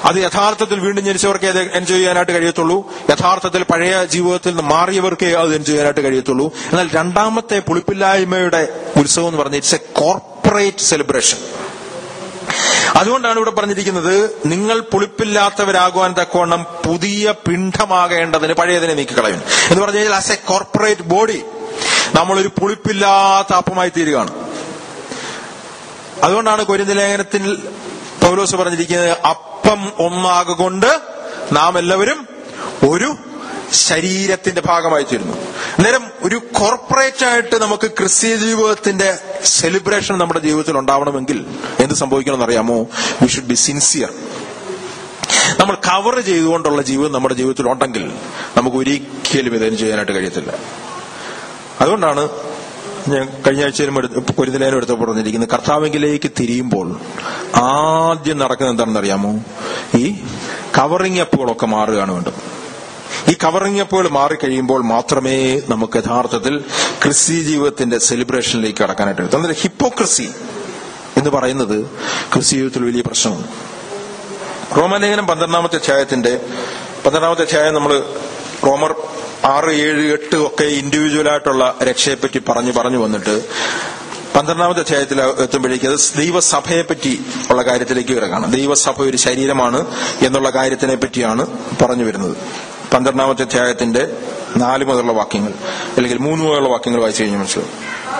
Speaker 2: അത് യഥാർത്ഥത്തിൽ വീണ്ടും ജനിച്ചവർക്കേ അത് എൻജോയ് ചെയ്യാനായിട്ട് കഴിയത്തുള്ളൂ യഥാർത്ഥത്തിൽ പഴയ ജീവിതത്തിൽ നിന്ന് മാറിയവർക്കേ അത് എൻജോയ് ചെയ്യാനായിട്ട് കഴിയത്തുള്ളൂ എന്നാൽ രണ്ടാമത്തെ പുളിപ്പില്ലായ്മയുടെ ഉത്സവം എന്ന് പറഞ്ഞാൽ ഇറ്റ്സ് എ കോർപ്പറേറ്റ് സെലിബ്രേഷൻ അതുകൊണ്ടാണ് ഇവിടെ പറഞ്ഞിരിക്കുന്നത് നിങ്ങൾ പുളിപ്പില്ലാത്തവരാകുവാൻ തക്കവണ്ണം പുതിയ പിണ്ഡമാകേണ്ടതിന് പഴയതിനെ നീക്കിക്കളയും എന്ന് പറഞ്ഞു കഴിഞ്ഞാൽ ആസ് എ കോർപ്പറേറ്റ് ബോഡി നമ്മളൊരു പുളിപ്പില്ലാത്ത അപ്പമായി തീരുകയാണ് അതുകൊണ്ടാണ് കൊരിന്ത ലേഖനത്തിൽ പൗലോസ് പറഞ്ഞിരിക്കുന്നത് അപ്പം ഒന്നാകൊണ്ട് നാം എല്ലാവരും ഒരു ശരീരത്തിന്റെ ഭാഗമായി തീരുന്നു അന്നേരം ഒരു കോർപ്പറേറ്റ് ആയിട്ട് നമുക്ക് ക്രിസ്തീയ ജീവിതത്തിന്റെ സെലിബ്രേഷൻ നമ്മുടെ ജീവിതത്തിൽ ഉണ്ടാവണമെങ്കിൽ എന്ത് സംഭവിക്കണമെന്ന് അറിയാമോ വി ഷുഡ് ബി സിൻസിയർ നമ്മൾ കവർ ചെയ്തുകൊണ്ടുള്ള ജീവിതം നമ്മുടെ ജീവിതത്തിൽ ഉണ്ടെങ്കിൽ നമുക്ക് ഒരിക്കലും ഇതേനും ചെയ്യാനായിട്ട് കഴിയത്തില്ല അതുകൊണ്ടാണ് ഞാൻ കഴിഞ്ഞ ആഴ്ചയിലും പൊരുതലേനും എടുത്തപ്പോൾ പറഞ്ഞിരിക്കുന്നത് കർത്താവെങ്കിലേക്ക് തിരിയുമ്പോൾ ആദ്യം നടക്കുന്നത് എന്താണെന്ന് അറിയാമോ ഈ കവറിംഗ് അപ്പുകളൊക്കെ മാറുകയാണ് വേണ്ടത് ഈ കവറിംഗ് അപ്പുകൾ മാറിക്കഴിയുമ്പോൾ മാത്രമേ നമുക്ക് യഥാർത്ഥത്തിൽ ക്രിസ്തീയ ജീവിതത്തിന്റെ സെലിബ്രേഷനിലേക്ക് കടക്കാനായിട്ട് കഴിയൂ അന്നേരം ഹിപ്പോക്രസി എന്ന് പറയുന്നത് ക്രിസ്തീയ ജീവിതത്തിൽ വലിയ പ്രശ്നമാണ് റോമാലേഖനം പന്ത്രണ്ടാമത്തെ അധ്യായത്തിന്റെ പന്ത്രണ്ടാമത്തെ അധ്യായം നമ്മൾ റോമർ ആറ് ഏഴ് എട്ട് ഒക്കെ ഇൻഡിവിജ്വൽ ആയിട്ടുള്ള രക്ഷയെപ്പറ്റി പറഞ്ഞു പറഞ്ഞു വന്നിട്ട് പന്ത്രണ്ടാമത്തെ അധ്യായത്തിൽ എത്തുമ്പോഴേക്ക് അത് ദൈവസഭയെ പറ്റി ഉള്ള കാര്യത്തിലേക്ക് കിടക്കാണ് ദൈവസഭ ഒരു ശരീരമാണ് എന്നുള്ള കാര്യത്തിനെ പറ്റിയാണ് പറഞ്ഞു വരുന്നത് പന്ത്രണ്ടാമത്തെ അധ്യായത്തിന്റെ നാല് മുതലുള്ള വാക്യങ്ങൾ അല്ലെങ്കിൽ മൂന്ന് മുതലുള്ള വാക്യങ്ങൾ വായിച്ചു കഴിഞ്ഞാൽ മനസ്സിലാവും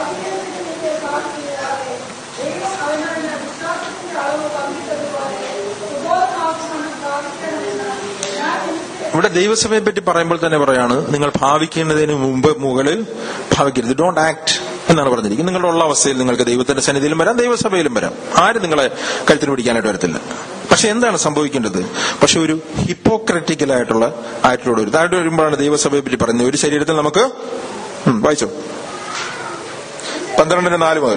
Speaker 2: ഇവിടെ ദൈവസഭയെ പറ്റി പറയുമ്പോൾ തന്നെ പറയാണ് നിങ്ങൾ ഭാവിക്കുന്നതിന് മുമ്പ് മുകളിൽ ഭാവിക്കരുത് ഡോണ്ട് ആക്ട് എന്നാണ് പറഞ്ഞിരിക്കുന്നത് നിങ്ങളുടെ ഉള്ള അവസ്ഥയിൽ നിങ്ങൾക്ക് ദൈവത്തിന്റെ സന്നിധിയിലും വരാം ദൈവസഭയിലും വരാം ആരും നിങ്ങളെ കഴുത്തിന് പിടിക്കാനായിട്ട് വരത്തില്ല പക്ഷെ എന്താണ് സംഭവിക്കേണ്ടത് പക്ഷെ ഒരു ഹിപ്പോക്രറ്റിക്കൽ ആയിട്ടുള്ള ആയിട്ടുള്ള ഒരു താഴെ വരുമ്പോഴാണ് ദൈവസഭയെ പറ്റി പറയുന്നത് ഒരു ശരീരത്തിൽ നമുക്ക് ഉം, വായിച്ചോ പന്ത്രണ്ടിന് നാല് മുതൽ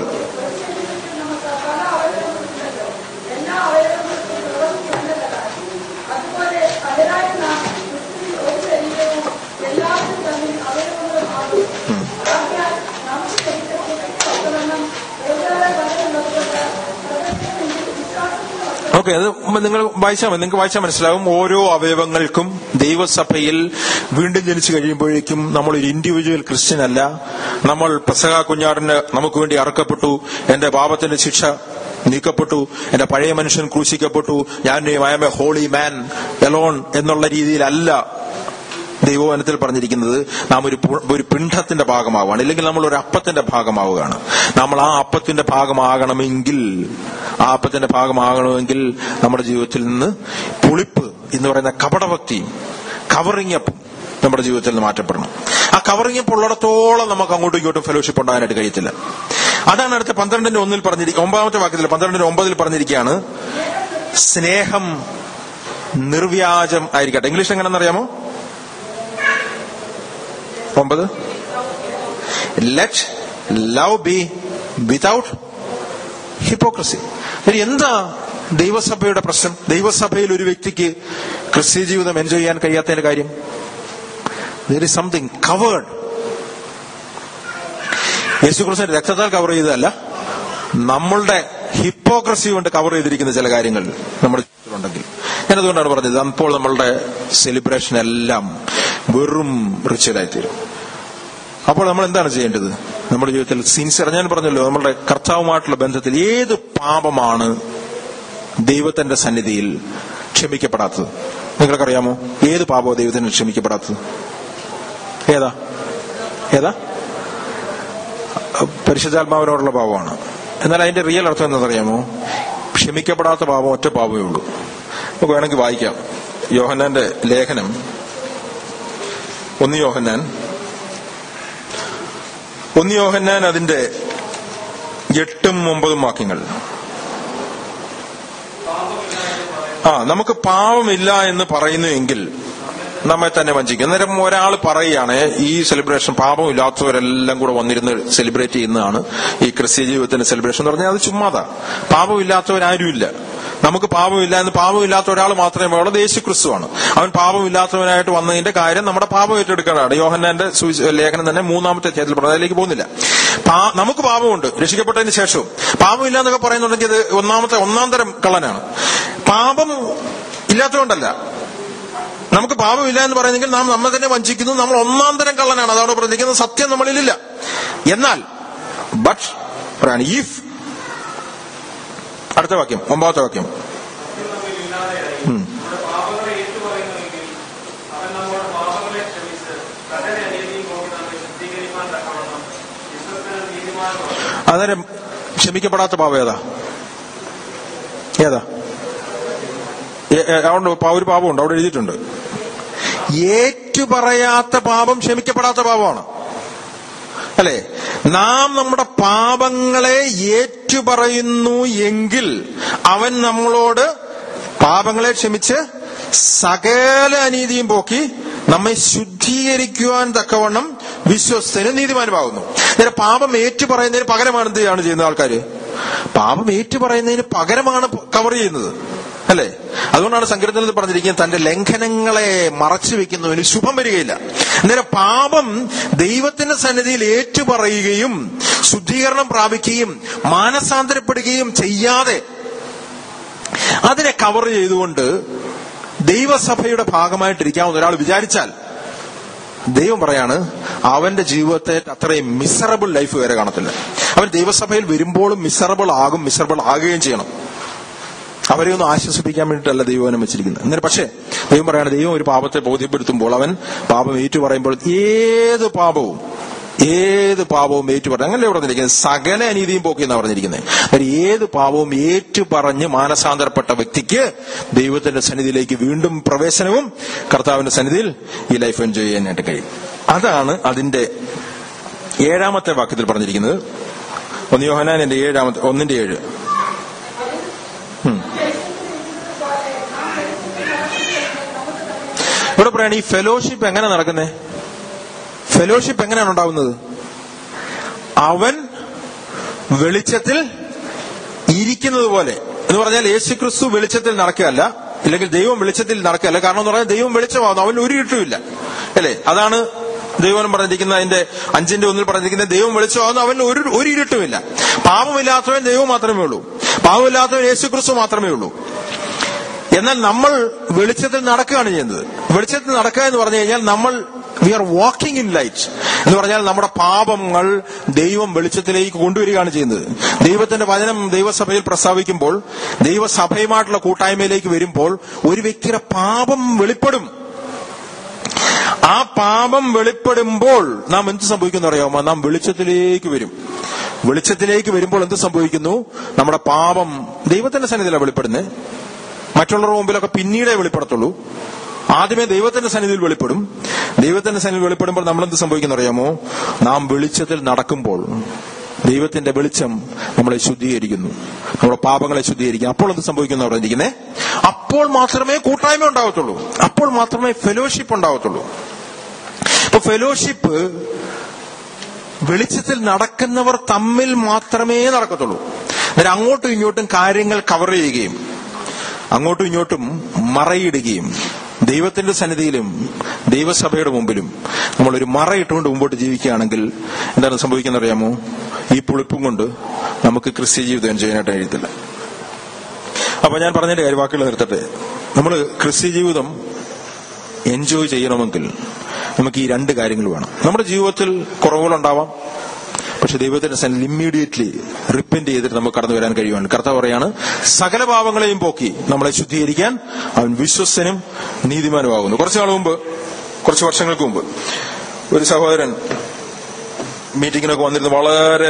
Speaker 5: എല്ലാ അവയവങ്ങൾക്കും പ്രവർത്തിക്കേണ്ടതാണ് അതുപോലെ പലരായ നാം ക്രിസ്തുവിൽ ഒരു ശരീരവും എല്ലാവരും തമ്മിൽ അവയവങ്ങളുമാകും ആകയാൽ നമുക്ക് ശരീരത്തിൽ ഒത്തവണ്ണം വേറെ പലരുള്ളതുകൊണ്ട് പ്രവർത്തിക്കുമെങ്കിൽ വിശ്വാസത്തിന്
Speaker 2: ഓക്കെ അത് നിങ്ങൾ വായിച്ചാൽ മതി നിങ്ങൾക്ക് വായിച്ചാൽ മനസ്സിലാവും ഓരോ അവയവങ്ങൾക്കും ദൈവസഭയിൽ വീണ്ടും ജനിച്ചു കഴിയുമ്പോഴേക്കും നമ്മൾ ഒരു ഇൻഡിവിജ്വൽ ക്രിസ്ത്യൻ അല്ല നമ്മൾ പെസക കുഞ്ഞാറിന് നമുക്ക് വേണ്ടി അറക്കപ്പെട്ടു എന്റെ പാപത്തിന്റെ ശിക്ഷ നീക്കപ്പെട്ടു എന്റെ പഴയ മനുഷ്യൻ ക്രൂശിക്കപ്പെട്ടു ഞാൻ I am a holy man alone എന്നുള്ള രീതിയിലല്ല ദൈവവനത്തിൽ പറഞ്ഞിരിക്കുന്നത് നാം ഒരു പു- ഒരു പിണ്ഡത്തിന്റെ ഭാഗമാവുകയാണ് ഇല്ലെങ്കിൽ നമ്മൾ ഒരു അപ്പത്തിന്റെ ഭാഗമാവുകയാണ് നമ്മൾ ആ അപ്പത്തിന്റെ ഭാഗമാകണമെങ്കിൽ ആ അപ്പത്തിന്റെ ഭാഗമാകണമെങ്കിൽ നമ്മുടെ ജീവിതത്തിൽ നിന്ന് പുളിപ്പ് എന്ന് പറയുന്ന കപടഭക്തി കവറിങ് അപ്പ് നമ്മുടെ ജീവിതത്തിൽ നിന്ന് മാറ്റപ്പെടണം ആ കവറിങ് അപ്പ് ഉള്ളിടത്തോളം നമുക്ക് അങ്ങോട്ടും ഇങ്ങോട്ടും ഫെലോഷിപ്പ് ഉണ്ടാകാനായിട്ട് കഴിയത്തില്ല അതാണ് അടുത്ത പന്ത്രണ്ടിന്റെ ഒന്നിൽ പറഞ്ഞിരിക്കുക ഒമ്പതാമത്തെ വാക്യത്തിൽ പന്ത്രണ്ടിന്റെ ഒമ്പതിൽ പറഞ്ഞിരിക്കുകയാണ് സ്നേഹം നിർവ്യാജം ആയിരിക്കട്ടെ ഇംഗ്ലീഷ് എങ്ങനെയെന്നറിയാമോ ഒമ്പത് let love be without hypocrisy ഇനി എന്താ ദൈവസഭയുടെ പ്രശ്നം ദൈവസഭയിൽ ഒരു വ്യക്തിക്ക് ക്രിസ്ത്യ ജീവിതം എൻജോയ് ചെയ്യാൻ കഴിയാത്തതിന്റെ കാര്യം ദർ ഇസ് സംതിങ് കവേർഡ് യേശുക്രിസ്തു രക്തത്താൽ കവർ ചെയ്തതല്ല നമ്മളുടെ ഹിപ്പോക്രസി കൊണ്ട് കവർ ചെയ്തിരിക്കുന്ന ചില കാര്യങ്ങൾ നമ്മുടെ ജീവിതത്തിലുണ്ടെങ്കിൽ ഞാനതുകൊണ്ടാണ് പറഞ്ഞത് അപ്പോൾ നമ്മളുടെ സെലിബ്രേഷൻ എല്ലാം വെറും റിച്വലായിത്തീരും അപ്പോൾ നമ്മൾ എന്താണ് ചെയ്യേണ്ടത് നമ്മുടെ ജീവിതത്തിൽ സിൻസിയർ ഞാൻ പറഞ്ഞല്ലോ നമ്മുടെ കർത്താവുമായിട്ടുള്ള ബന്ധത്തിൽ ഏത് പാപമാണ് ദൈവത്തിന്റെ സന്നിധിയിൽ ക്ഷമിക്കപ്പെടാത്തത് നിങ്ങൾക്കറിയാമോ ഏത് പാപമോ ദൈവത്തിന് ക്ഷമിക്കപ്പെടാത്തത് ഏതാ ഏതാ പരിശുദ്ധാത്മാവിനോടുള്ള പാപമാണ് എന്നാൽ അതിന്റെ റിയൽ അർത്ഥം എന്താണെന്നറിയാമോ ക്ഷമിക്കപ്പെടാത്ത പാപം ഒറ്റ പാപമേ ഉള്ളൂ നമുക്ക് വേണമെങ്കിൽ വായിക്കാം യോഹന്നാന്റെ ലേഖനം ഒന്ന് യോഹന്നാൻ ഒന്ന് യോഹന്നാൻ അതിന്റെ എട്ടും ഒമ്പതും വാക്യങ്ങൾ ആ നമുക്ക് പാവമില്ല എന്ന് പറയുന്നു എങ്കിൽ നമ്മെ തന്നെ വഞ്ചിക്കും അന്നേരം ഒരാൾ പറയുകയാണ് ഈ സെലിബ്രേഷൻ പാപമില്ലാത്തവരെല്ലാം കൂടെ വന്നിരുന്ന് സെലിബ്രേറ്റ് ചെയ്യുന്നതാണ് ഈ ക്രിസ്ത്യ ജീവിതത്തിന്റെ സെലിബ്രേഷൻ എന്ന് പറഞ്ഞാൽ അത് ചുമ്മാതാ പാപമില്ലാത്തവരാരുമില്ല നമുക്ക് പാപമില്ല എന്ന് പാപമില്ലാത്ത ഒരാൾ മാത്രമേ ഉള്ളൂ യേശു ക്രിസ്തുവാണ് അവൻ പാപമില്ലാത്തവനായിട്ട് വന്നതിന്റെ കാര്യം നമ്മുടെ പാപം ഏറ്റെടുക്കാനാണ് യോഹന്നാന്റെ സുവിശ- ലേഖനം തന്നെ മൂന്നാമത്തെ അധ്യായത്തിൽ പറഞ്ഞു അതിലേക്ക് പോകുന്നില്ല പാ- നമുക്ക് പാപമുണ്ട് രക്ഷിക്കപ്പെട്ടതിന് ശേഷവും പാപമില്ല എന്നൊക്കെ പറയുന്നുണ്ടെങ്കിൽ അത് ഒന്നാമത്തെ ഒന്നാം തരം കള്ളനാണ് പാപം ഇല്ലാത്തതുകൊണ്ടല്ല നമുക്ക് പാപമില്ല എന്ന് പറയുന്നെങ്കിൽ നാം നമ്മെ തന്നെ വഞ്ചിക്കുന്നു നമ്മൾ ഒന്നാം തരം കള്ളനാണ് അതവിടെ പറഞ്ഞിരിക്കുന്നത് സത്യം നമ്മളിലില്ല എന്നാൽ ബട്ട് പറയാണ് ഇഫ് അടുത്ത വാക്യം ഒമ്പതാമത്തെ വാക്യം ഉം.
Speaker 4: നമ്മുടെ പാപങ്ങളെ ഏറ്റുപറയുന്നുവെങ്കിൽ അവൻ നമ്മുടെ പാപങ്ങളെ ക്ഷമിച്ച് സകല അനീതിയും പോയി നമ്മെ ശുദ്ധീകരിക്കാൻ തക്കവണ്ണം വിശ്വസ്തനും നീതിമാനുമാണ്
Speaker 2: അന്നേരം ക്ഷമിക്കപ്പെടാത്ത പാപം ഏതാ ഏതാ ഏ- ഏ- അതുകൊണ്ട് പാ- ഒരു പാപമുണ്ട് അവിടെ എഴുതിയിട്ടുണ്ട് ഏറ്റുപറയാത്ത പാപം ക്ഷമിക്കപ്പെടാത്ത പാപമാണ് അല്ലെ നാം നമ്മുടെ പാപങ്ങളെ ഏറ്റുപറയുന്നു എങ്കിൽ അവൻ നമ്മളോട് പാപങ്ങളെ ക്ഷമിച്ച് സകല അനീതിയും പോക്കി നമ്മെ ശുദ്ധീകരിക്കുവാൻ തക്കവണ്ണം വിശ്വസ്തനും നീതിമാനുമാകുന്നു നേരെ പാപം ഏറ്റുപറയുന്നതിന് പകരമാണ് എന്ത് ചെയ്യാണ് ചെയ്യുന്ന ആൾക്കാര് പാപം ഏറ്റുപറയുന്നതിന് പകരമാണ് കവർ ചെയ്യുന്നത് അല്ലേ അതുകൊണ്ടാണ് സങ്കീർത്തനത്തിൽ പറഞ്ഞിരിക്കുന്നത് തന്റെ ലംഘനങ്ങളെ മറച്ചു വെക്കുന്നവന് ശുഭം വരികയില്ല അന്നേരം പാപം ദൈവത്തിന്റെ സന്നിധിയിൽ ഏറ്റുപറയുകയും ശുദ്ധീകരണം പ്രാപിക്കുകയും മാനസാന്തരപ്പെടുകയും ചെയ്യാതെ അതിനെ കവർ ചെയ്തുകൊണ്ട് ദൈവസഭയുടെ ഭാഗമായിട്ടിരിക്കാവുന്ന ഒരാൾ വിചാരിച്ചാൽ ദൈവം പറയാണ് അവന്റെ ജീവിതത്തെ അത്രയും മിസറബിൾ ലൈഫ് വരെ കാണത്തില്ല അവൻ ദൈവസഭയിൽ വരുമ്പോഴും മിസറബിൾ ആകും മിസറബിൾ ആകുകയും ചെയ്യണം അവരെ ഒന്ന് ആശ്വസിപ്പിക്കാൻ വേണ്ടിയിട്ടല്ല ദൈവവനം വെച്ചിരിക്കുന്നത് അന്നേരം പക്ഷേ ദൈവം പറയാണ് ദൈവം ഒരു പാപത്തെ ബോധ്യപ്പെടുത്തുമ്പോൾ അവൻ പാപം ഏറ്റു പറയുമ്പോൾ ഏത് പാപവും ഏത് പാപവും ഏറ്റു പറഞ്ഞു അങ്ങനെയല്ലേ പറഞ്ഞിരിക്കുന്നത് സകല അനീതിയും പോക്കി എന്നാ പറഞ്ഞിരിക്കുന്നത് അന്നേരം ഏത് പാപവും ഏറ്റു പറഞ്ഞ് മാനസാന്തരപ്പെട്ട വ്യക്തിക്ക് ദൈവത്തിന്റെ സന്നിധിയിലേക്ക് വീണ്ടും പ്രവേശനവും കർത്താവിന്റെ സന്നിധിയിൽ ഈ ലൈഫ് എൻജോയ് ചെയ്യാനായിട്ട് കഴിയും അതാണ് അതിന്റെ ഏഴാമത്തെ വാക്യത്തിൽ പറഞ്ഞിരിക്കുന്നത് ഒന്ന് യോഹനാന്റെ ഏഴാമത്തെ ഒന്നിന്റെ ഏഴ് ഇവിടെ പറയാണ് ഈ ഫെലോഷിപ്പ് എങ്ങനെ നടക്കുന്നേ ഫെലോഷിപ്പ് എങ്ങനെയാണ് ഉണ്ടാവുന്നത് അവൻ വെളിച്ചത്തിൽ ഇരിക്കുന്നത് പോലെ എന്ന് പറഞ്ഞാൽ യേശുക്രിസ്തു വെളിച്ചത്തിൽ നടക്കുകയല്ല ഇല്ലെങ്കിൽ ദൈവം വെളിച്ചത്തിൽ നടക്കുകയല്ല കാരണം എന്ന് പറഞ്ഞാൽ ദൈവം വെളിച്ചമാകുന്നു അവൻ ഒരു ഇരുട്ടുമില്ല അല്ലേ അതാണ് ദൈവം പറഞ്ഞിരിക്കുന്ന അതിന്റെ അഞ്ചിന്റെ ഒന്നിൽ പറഞ്ഞിരിക്കുന്ന ദൈവം വെളിച്ചമാകുന്നു അവൻ ഒരു ഒരു ഇരുട്ടുമില്ല പാപമില്ലാത്തവൻ ദൈവം മാത്രമേ ഉള്ളൂ പാപമില്ലാത്തവൻ യേശുക്രിസ്തു മാത്രമേ ഉള്ളൂ എന്നാൽ നമ്മൾ വെളിച്ചത്തിൽ നടക്കുകയാണ് ചെയ്യുന്നത് വെളിച്ചത്തിൽ നടക്കുക എന്ന് പറഞ്ഞു കഴിഞ്ഞാൽ നമ്മൾ we are walking in light എന്ന് പറഞ്ഞാൽ നമ്മുടെ പാപങ്ങൾ ദൈവം വെളിച്ചത്തിലേക്ക് കൊണ്ടുവരികയാണ് ചെയ്യുന്നത് ദൈവത്തിന്റെ വചനം ദൈവസഭയിൽ പ്രസ്താവിക്കുമ്പോൾ ദൈവസഭയുമായിട്ടുള്ള കൂട്ടായ്മയിലേക്ക് വരുമ്പോൾ ഒരു വ്യക്തിയുടെ പാപം വെളിപ്പെടും ആ പാപം വെളിപ്പെടുമ്പോൾ നാം എന്ത് സംഭവിക്കുന്നു അറിയാമോ നാം വെളിച്ചത്തിലേക്ക് വരും വെളിച്ചത്തിലേക്ക് വരുമ്പോൾ എന്ത് സംഭവിക്കുന്നു നമ്മുടെ പാപം ദൈവത്തിന്റെ സന്നിധിയിലാണ് വെളിപ്പെടുന്നത് മറ്റുള്ളവരുടെ മുമ്പിലൊക്കെ പിന്നീടേ വെളിപ്പെടത്തുള്ളൂ ആദ്യമേ ദൈവത്തിന്റെ സന്നിധിയിൽ വെളിപ്പെടും ദൈവത്തിന്റെ സന്നിധിയിൽ വെളിപ്പെടുമ്പോൾ നമ്മൾ എന്ത് സംഭവിക്കുന്നു അറിയാമോ നാം വെളിച്ചത്തിൽ നടക്കുമ്പോൾ ദൈവത്തിന്റെ വെളിച്ചം നമ്മളെ ശുദ്ധീകരിക്കുന്നു നമ്മുടെ പാപങ്ങളെ ശുദ്ധീകരിക്കും അപ്പോൾ എന്ത് സംഭവിക്കുന്നു പറഞ്ഞിരിക്കുന്നേ അപ്പോൾ മാത്രമേ കൂട്ടായ്മ ഉണ്ടാവത്തുള്ളൂ അപ്പോൾ മാത്രമേ ഫെലോഷിപ്പ് ഉണ്ടാവത്തുള്ളൂ ഇപ്പൊ ഫെലോഷിപ്പ് വെളിച്ചത്തിൽ നടക്കുന്നവർ തമ്മിൽ മാത്രമേ നടക്കത്തുള്ളൂ അന്നേരം അങ്ങോട്ടും ഇങ്ങോട്ടും കാര്യങ്ങൾ കവർ ചെയ്യുകയും അങ്ങോട്ടും ഇങ്ങോട്ടും മറയിടുകയും ദൈവത്തിന്റെ സന്നിധിയിലും ദൈവസഭയുടെ മുമ്പിലും നമ്മൾ ഒരു മറയിട്ടുകൊണ്ട് മുമ്പോട്ട് ജീവിക്കുകയാണെങ്കിൽ എന്താണ് സംഭവിക്കുന്നത് അറിയാമോ ഈ പുളിപ്പും കൊണ്ട് നമുക്ക് ക്രിസ്ത്യ ജീവിതം എൻജോയ് ചെയ്യാനായിട്ട് കഴിയത്തില്ല അപ്പൊ ഞാൻ പറഞ്ഞതിന്റെ കാര്യം വാക്കുകൾ നിർത്തട്ടെ നമ്മൾ ക്രിസ്ത്യ ജീവിതം എൻജോയ് ചെയ്യണമെങ്കിൽ നമുക്ക് ഈ രണ്ട് കാര്യങ്ങൾ വേണം നമ്മുടെ ജീവിതത്തിൽ കുറവുകളുണ്ടാവാം പക്ഷെ ദൈവത്തിന്റെ സന്നിധി ഇമ്മീഡിയറ്റ്ലി റിപ്പന്റ് ചെയ്തിട്ട് നമുക്ക് കടന്നു വരാൻ കഴിയുവാണ് കർത്താവ് പറയാണ് സകല പാവങ്ങളെയും പോക്കി നമ്മളെ ശുദ്ധീകരിക്കാൻ അവൻ വിശ്വസ്തനും നീതിമാനുമാകുന്നു കുറച്ചു നാൾ മുമ്പ് കുറച്ച് വർഷങ്ങൾക്ക് മുമ്പ് ഒരു സഹോദരൻ മീറ്റിങ്ങിനൊക്കെ വന്നിരുന്ന് വളരെ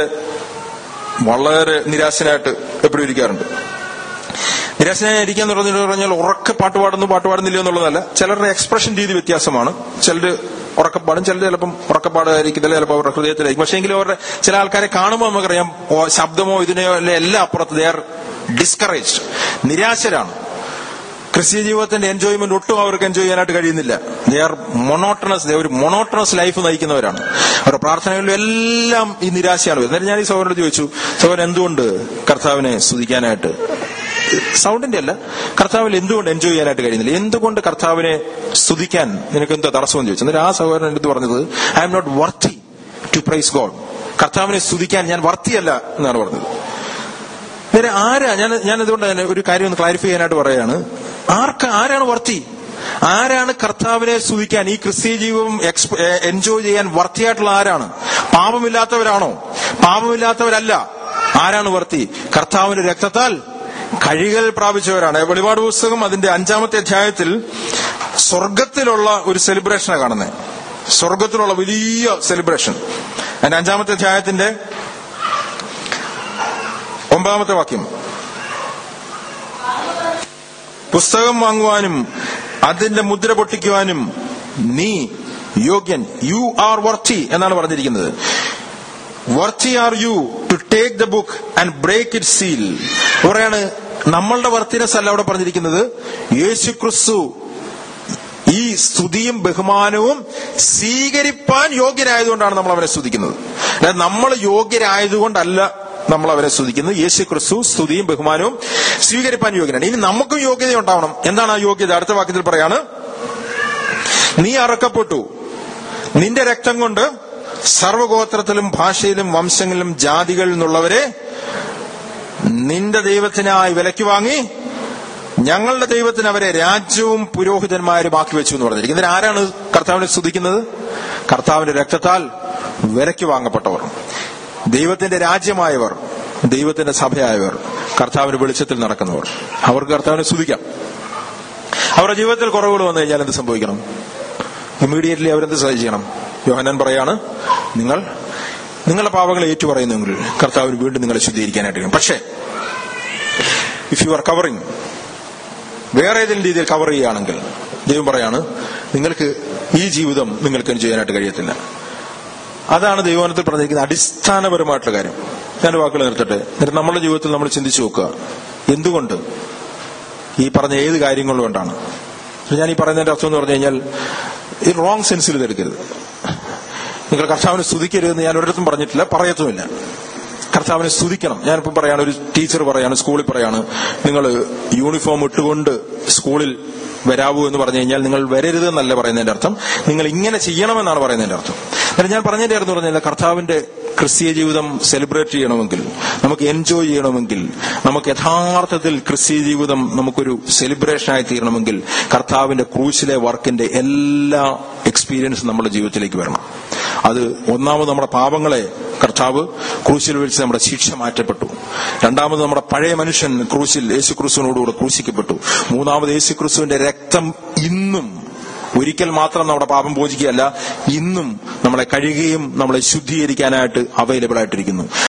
Speaker 2: വളരെ നിരാശനായിട്ട് എപ്പോഴും ഇരിക്കാറുണ്ട് നിരാശനായിരിക്കാന്ന് പറഞ്ഞു പറഞ്ഞാൽ ഉറക്കെ പാട്ട് പാടുന്നു പാട്ട് പാടുന്നില്ല എന്നുള്ളതല്ല ചിലരുടെ എക്സ്പ്രഷൻ രീതി വ്യത്യാസമാണ് ചിലര് ഉറക്കപ്പാടും ചിലർ ചിലപ്പം ഉറക്കപ്പാടായിരിക്കത്തില്ല ചിലപ്പോൾ അവരുടെ ഹൃദയത്തിലായിരിക്കും പക്ഷേ എങ്കിലും അവരുടെ ചില ആൾക്കാരെ കാണുമ്പോൾ നമുക്കറിയാം ഓ, ശബ്ദമോ ഇതിനെയോ അല്ലെ എല്ലാം അപ്പുറത്ത് ദേ ആർ ഡിസ്കറേജ്ഡ് നിരാശരാണ് ക്രിസ്ത്യ ജീവിതത്തിന്റെ എൻജോയ്മെന്റ് ഒട്ടും അവർക്ക് എൻജോയ് ചെയ്യാനായിട്ട് കഴിയുന്നില്ല ദേ ആർ മൊണോട്ടണസ് ഒരു മൊണോട്ടണസ് ലൈഫ് നയിക്കുന്നവരാണ് അവരുടെ പ്രാർത്ഥനകളിലും എല്ലാം ഈ നിരാശയാണ് വരുന്നത് എന്നിട്ട് ഞാൻ ഈ സഹോദരനോട് ചോദിച്ചു സഹോദരൻ എന്തുകൊണ്ട് കർത്താവിനെ സ്തുതിക്കാനായിട്ട് സൗണ്ടിന്റെ അല്ല കർത്താവിൽ എന്തുകൊണ്ട് എൻജോയ് ചെയ്യാനായിട്ട് കഴിയുന്നില്ല എന്തുകൊണ്ട് കർത്താവിനെ സ്തുതിക്കാൻ നിനക്ക് എന്താ തടസ്സമെന്ന് ചോദിച്ചു എന്നിട്ട് ആ സഹോദരൻ എടുത്ത് പറഞ്ഞത് I am not worthy to praise God കർത്താവിനെ സ്തുതിക്കാൻ ഞാൻ വർത്തിയല്ല എന്നാണ് പറഞ്ഞത് നേരെ ആരാ ഞാൻ ഞാൻ ഇതുകൊണ്ട് തന്നെ ഒരു കാര്യം ഒന്ന് ക്ലാരിഫൈ ചെയ്യാനായിട്ട് പറയാണ് ആർക്ക് ആരാണ് വർത്തി ആരാണ് കർത്താവിനെ സ്തുതിക്കാൻ ഈ ക്രിസ്തീയ ജീവിതം എക്സ്പ- എ- എൻജോയ് ചെയ്യാൻ വർത്തിയായിട്ടുള്ള ആരാണ് പാപമില്ലാത്തവരാണോ പാപമില്ലാത്തവരല്ല ആരാണ് വർത്തി കർത്താവിന്റെ രക്തത്താൽ കഴുകൽ പ്രാപിച്ചവരാണ് വെളിപാട് പുസ്തകം അതിന്റെ അഞ്ചാമത്തെ അധ്യായത്തിൽ സ്വർഗത്തിലുള്ള ഒരു സെലിബ്രേഷനാണ് കാണുന്നത് സ്വർഗത്തിലുള്ള വലിയ സെലിബ്രേഷൻ അതിന്റെ അഞ്ചാമത്തെ അധ്യായത്തിന്റെ ഒമ്പതാമത്തെ വാക്യം പുസ്തകം വാങ്ങുവാനും അതിന്റെ മുദ്ര പൊട്ടിക്കുവാനും നീ യോഗ്യൻ യു ആർ വർത്തി എന്നാണ് പറഞ്ഞിരിക്കുന്നത് worthy are you to take the book and break it seal പറയാണ് നമ്മളുടെ വർത്തിനെസ് അല്ല അവിടെ പറഞ്ഞിരിക്കുന്നത് യേശു ക്രിസ്തു ഈ സ്തുതിയും ബഹുമാനവും സ്വീകരിപ്പാൻ യോഗ്യരായതുകൊണ്ടാണ് നമ്മൾ അവനെ സ്തുതിക്കുന്നത് അതായത് നമ്മൾ യോഗ്യരായതുകൊണ്ടല്ല നമ്മൾ അവനെ സ്തുതിക്കുന്നത് യേശു ക്രിസ്തു സ്തുതിയും ബഹുമാനവും സ്വീകരിപ്പാൻ യോഗ്യനാണ് ഇനി നമുക്കും യോഗ്യത ഉണ്ടാവണം എന്താണ് ആ യോഗ്യത അടുത്ത വാക്യത്തിൽ പറയാണ് നീ അറക്കപ്പെട്ടു നിന്റെ രക്തം കൊണ്ട് സർവഗോത്രത്തിലും ഭാഷയിലും വംശങ്ങളിലും ജാതികളിൽ നിന്നുള്ളവരെ നിന്റെ ദൈവത്തിനായി വിലയ്ക്ക് വാങ്ങി ഞങ്ങളുടെ ദൈവത്തിന് അവരെ രാജ്യവും പുരോഹിതന്മാരും ആക്കി വെച്ചു എന്ന് പറഞ്ഞിരിക്കുന്നത് ഇതിന് ആരാണ് കർത്താവിനെ സ്തുതിക്കുന്നത് കർത്താവിന്റെ രക്തത്താൽ വിലയ്ക്ക് വാങ്ങപ്പെട്ടവർ ദൈവത്തിന്റെ രാജ്യമായവർ ദൈവത്തിന്റെ സഭയായവർ കർത്താവിന്റെ വെളിച്ചത്തിൽ നടക്കുന്നവർ അവർക്ക് കർത്താവിനെ സ്തുതിക്കാം അവരുടെ ജീവിതത്തിൽ കുറവുകൾ വന്നു കഴിഞ്ഞാൽ എന്ത് സംഭവിക്കണം ഇമ്മീഡിയറ്റ്ലി അവരെന്ത് ചെയ്യണം യോഹനാൻ പറയാണ് നിങ്ങൾ നിങ്ങളുടെ പാപങ്ങളെ ഏറ്റുപറയുന്നെങ്കിൽ കർത്താവിന് വീണ്ടും നിങ്ങളെ ശുദ്ധീകരിക്കാനായിട്ട് കഴിയും പക്ഷേ ഇഫ് യു ആർ കവറിങ് വേറെ ഏതെങ്കിലും രീതിയിൽ കവർ ചെയ്യുകയാണെങ്കിൽ ദൈവം പറയാണ് നിങ്ങൾക്ക് ഈ ജീവിതം നിങ്ങൾക്ക് ചെയ്യാനായിട്ട് കഴിയത്തില്ല അതാണ് ദൈവവനത്തിൽ പറഞ്ഞിരിക്കുന്ന അടിസ്ഥാനപരമായിട്ടുള്ള കാര്യം ഞാൻ വാക്കുകൾ നിർത്തട്ടെ എന്നിട്ട് നമ്മുടെ ജീവിതത്തിൽ നമ്മൾ ചിന്തിച്ചു നോക്കുക എന്തുകൊണ്ട് ഈ പറഞ്ഞ ഏത് കാര്യങ്ങൾ കൊണ്ടാണ് ഞാൻ ഈ പറയുന്നതിന്റെ അർത്ഥം എന്ന് പറഞ്ഞു കഴിഞ്ഞാൽ ഈ റോങ് സെൻസിൽ ഇതെടുക്കരുത് നിങ്ങൾ കർത്താവിനെ സ്തുതിക്കരുതെന്ന് ഞാൻ ഒരിടത്തും പറഞ്ഞിട്ടില്ല പറയത്തുമില്ല കർത്താവിനെ സ്തുതിക്കണം ഞാനിപ്പം പറയാണ് ഒരു ടീച്ചർ പറയാണ് സ്കൂളിൽ പറയാണ് നിങ്ങൾ യൂണിഫോം ഇട്ടുകൊണ്ട് സ്കൂളിൽ വരാവൂ എന്ന് പറഞ്ഞു കഴിഞ്ഞാൽ നിങ്ങൾ വരരുത് എന്നല്ല പറയുന്നതിന്റെ അർത്ഥം നിങ്ങൾ ഇങ്ങനെ ചെയ്യണമെന്നാണ് പറയുന്നതിന്റെ അർത്ഥം എന്നാൽ ഞാൻ പറഞ്ഞതിന്റെ അർത്ഥം പറഞ്ഞാൽ കർത്താവിന്റെ ക്രിസ്തീയ ജീവിതം സെലിബ്രേറ്റ് ചെയ്യണമെങ്കിൽ നമുക്ക് എൻജോയ് ചെയ്യണമെങ്കിൽ നമുക്ക് യഥാർത്ഥത്തിൽ ക്രിസ്തീയ ജീവിതം നമുക്കൊരു സെലിബ്രേഷനായി തീരണമെങ്കിൽ കർത്താവിന്റെ ക്രൂശിലെ വർക്കിന്റെ എല്ലാ എക്സ്പീരിയൻസും നമ്മുടെ ജീവിതത്തിലേക്ക് വരണം അത് ഒന്നാമത് നമ്മുടെ പാപങ്ങളെ കർത്താവ് ക്രൂശിൽ വെച്ച് നമ്മുടെ ശിക്ഷ മാറ്റപ്പെട്ടു രണ്ടാമത് നമ്മുടെ പഴയ മനുഷ്യൻ ക്രൂശിൽ യേശു ക്രിസ്തുവിനോടുകൂടെ ക്രൂശിക്കപ്പെട്ടു മൂന്നാമത് യേശു ക്രിസ്തുവിന്റെ രക്തം ഇന്നും ഒരിക്കൽ മാത്രം നമ്മുടെ പാപം പൂജിക്കുകയല്ല ഇന്നും നമ്മളെ കഴുകുകയും നമ്മളെ ശുദ്ധീകരിക്കാനായിട്ട് അവൈലബിൾ ആയിട്ടിരിക്കുന്നു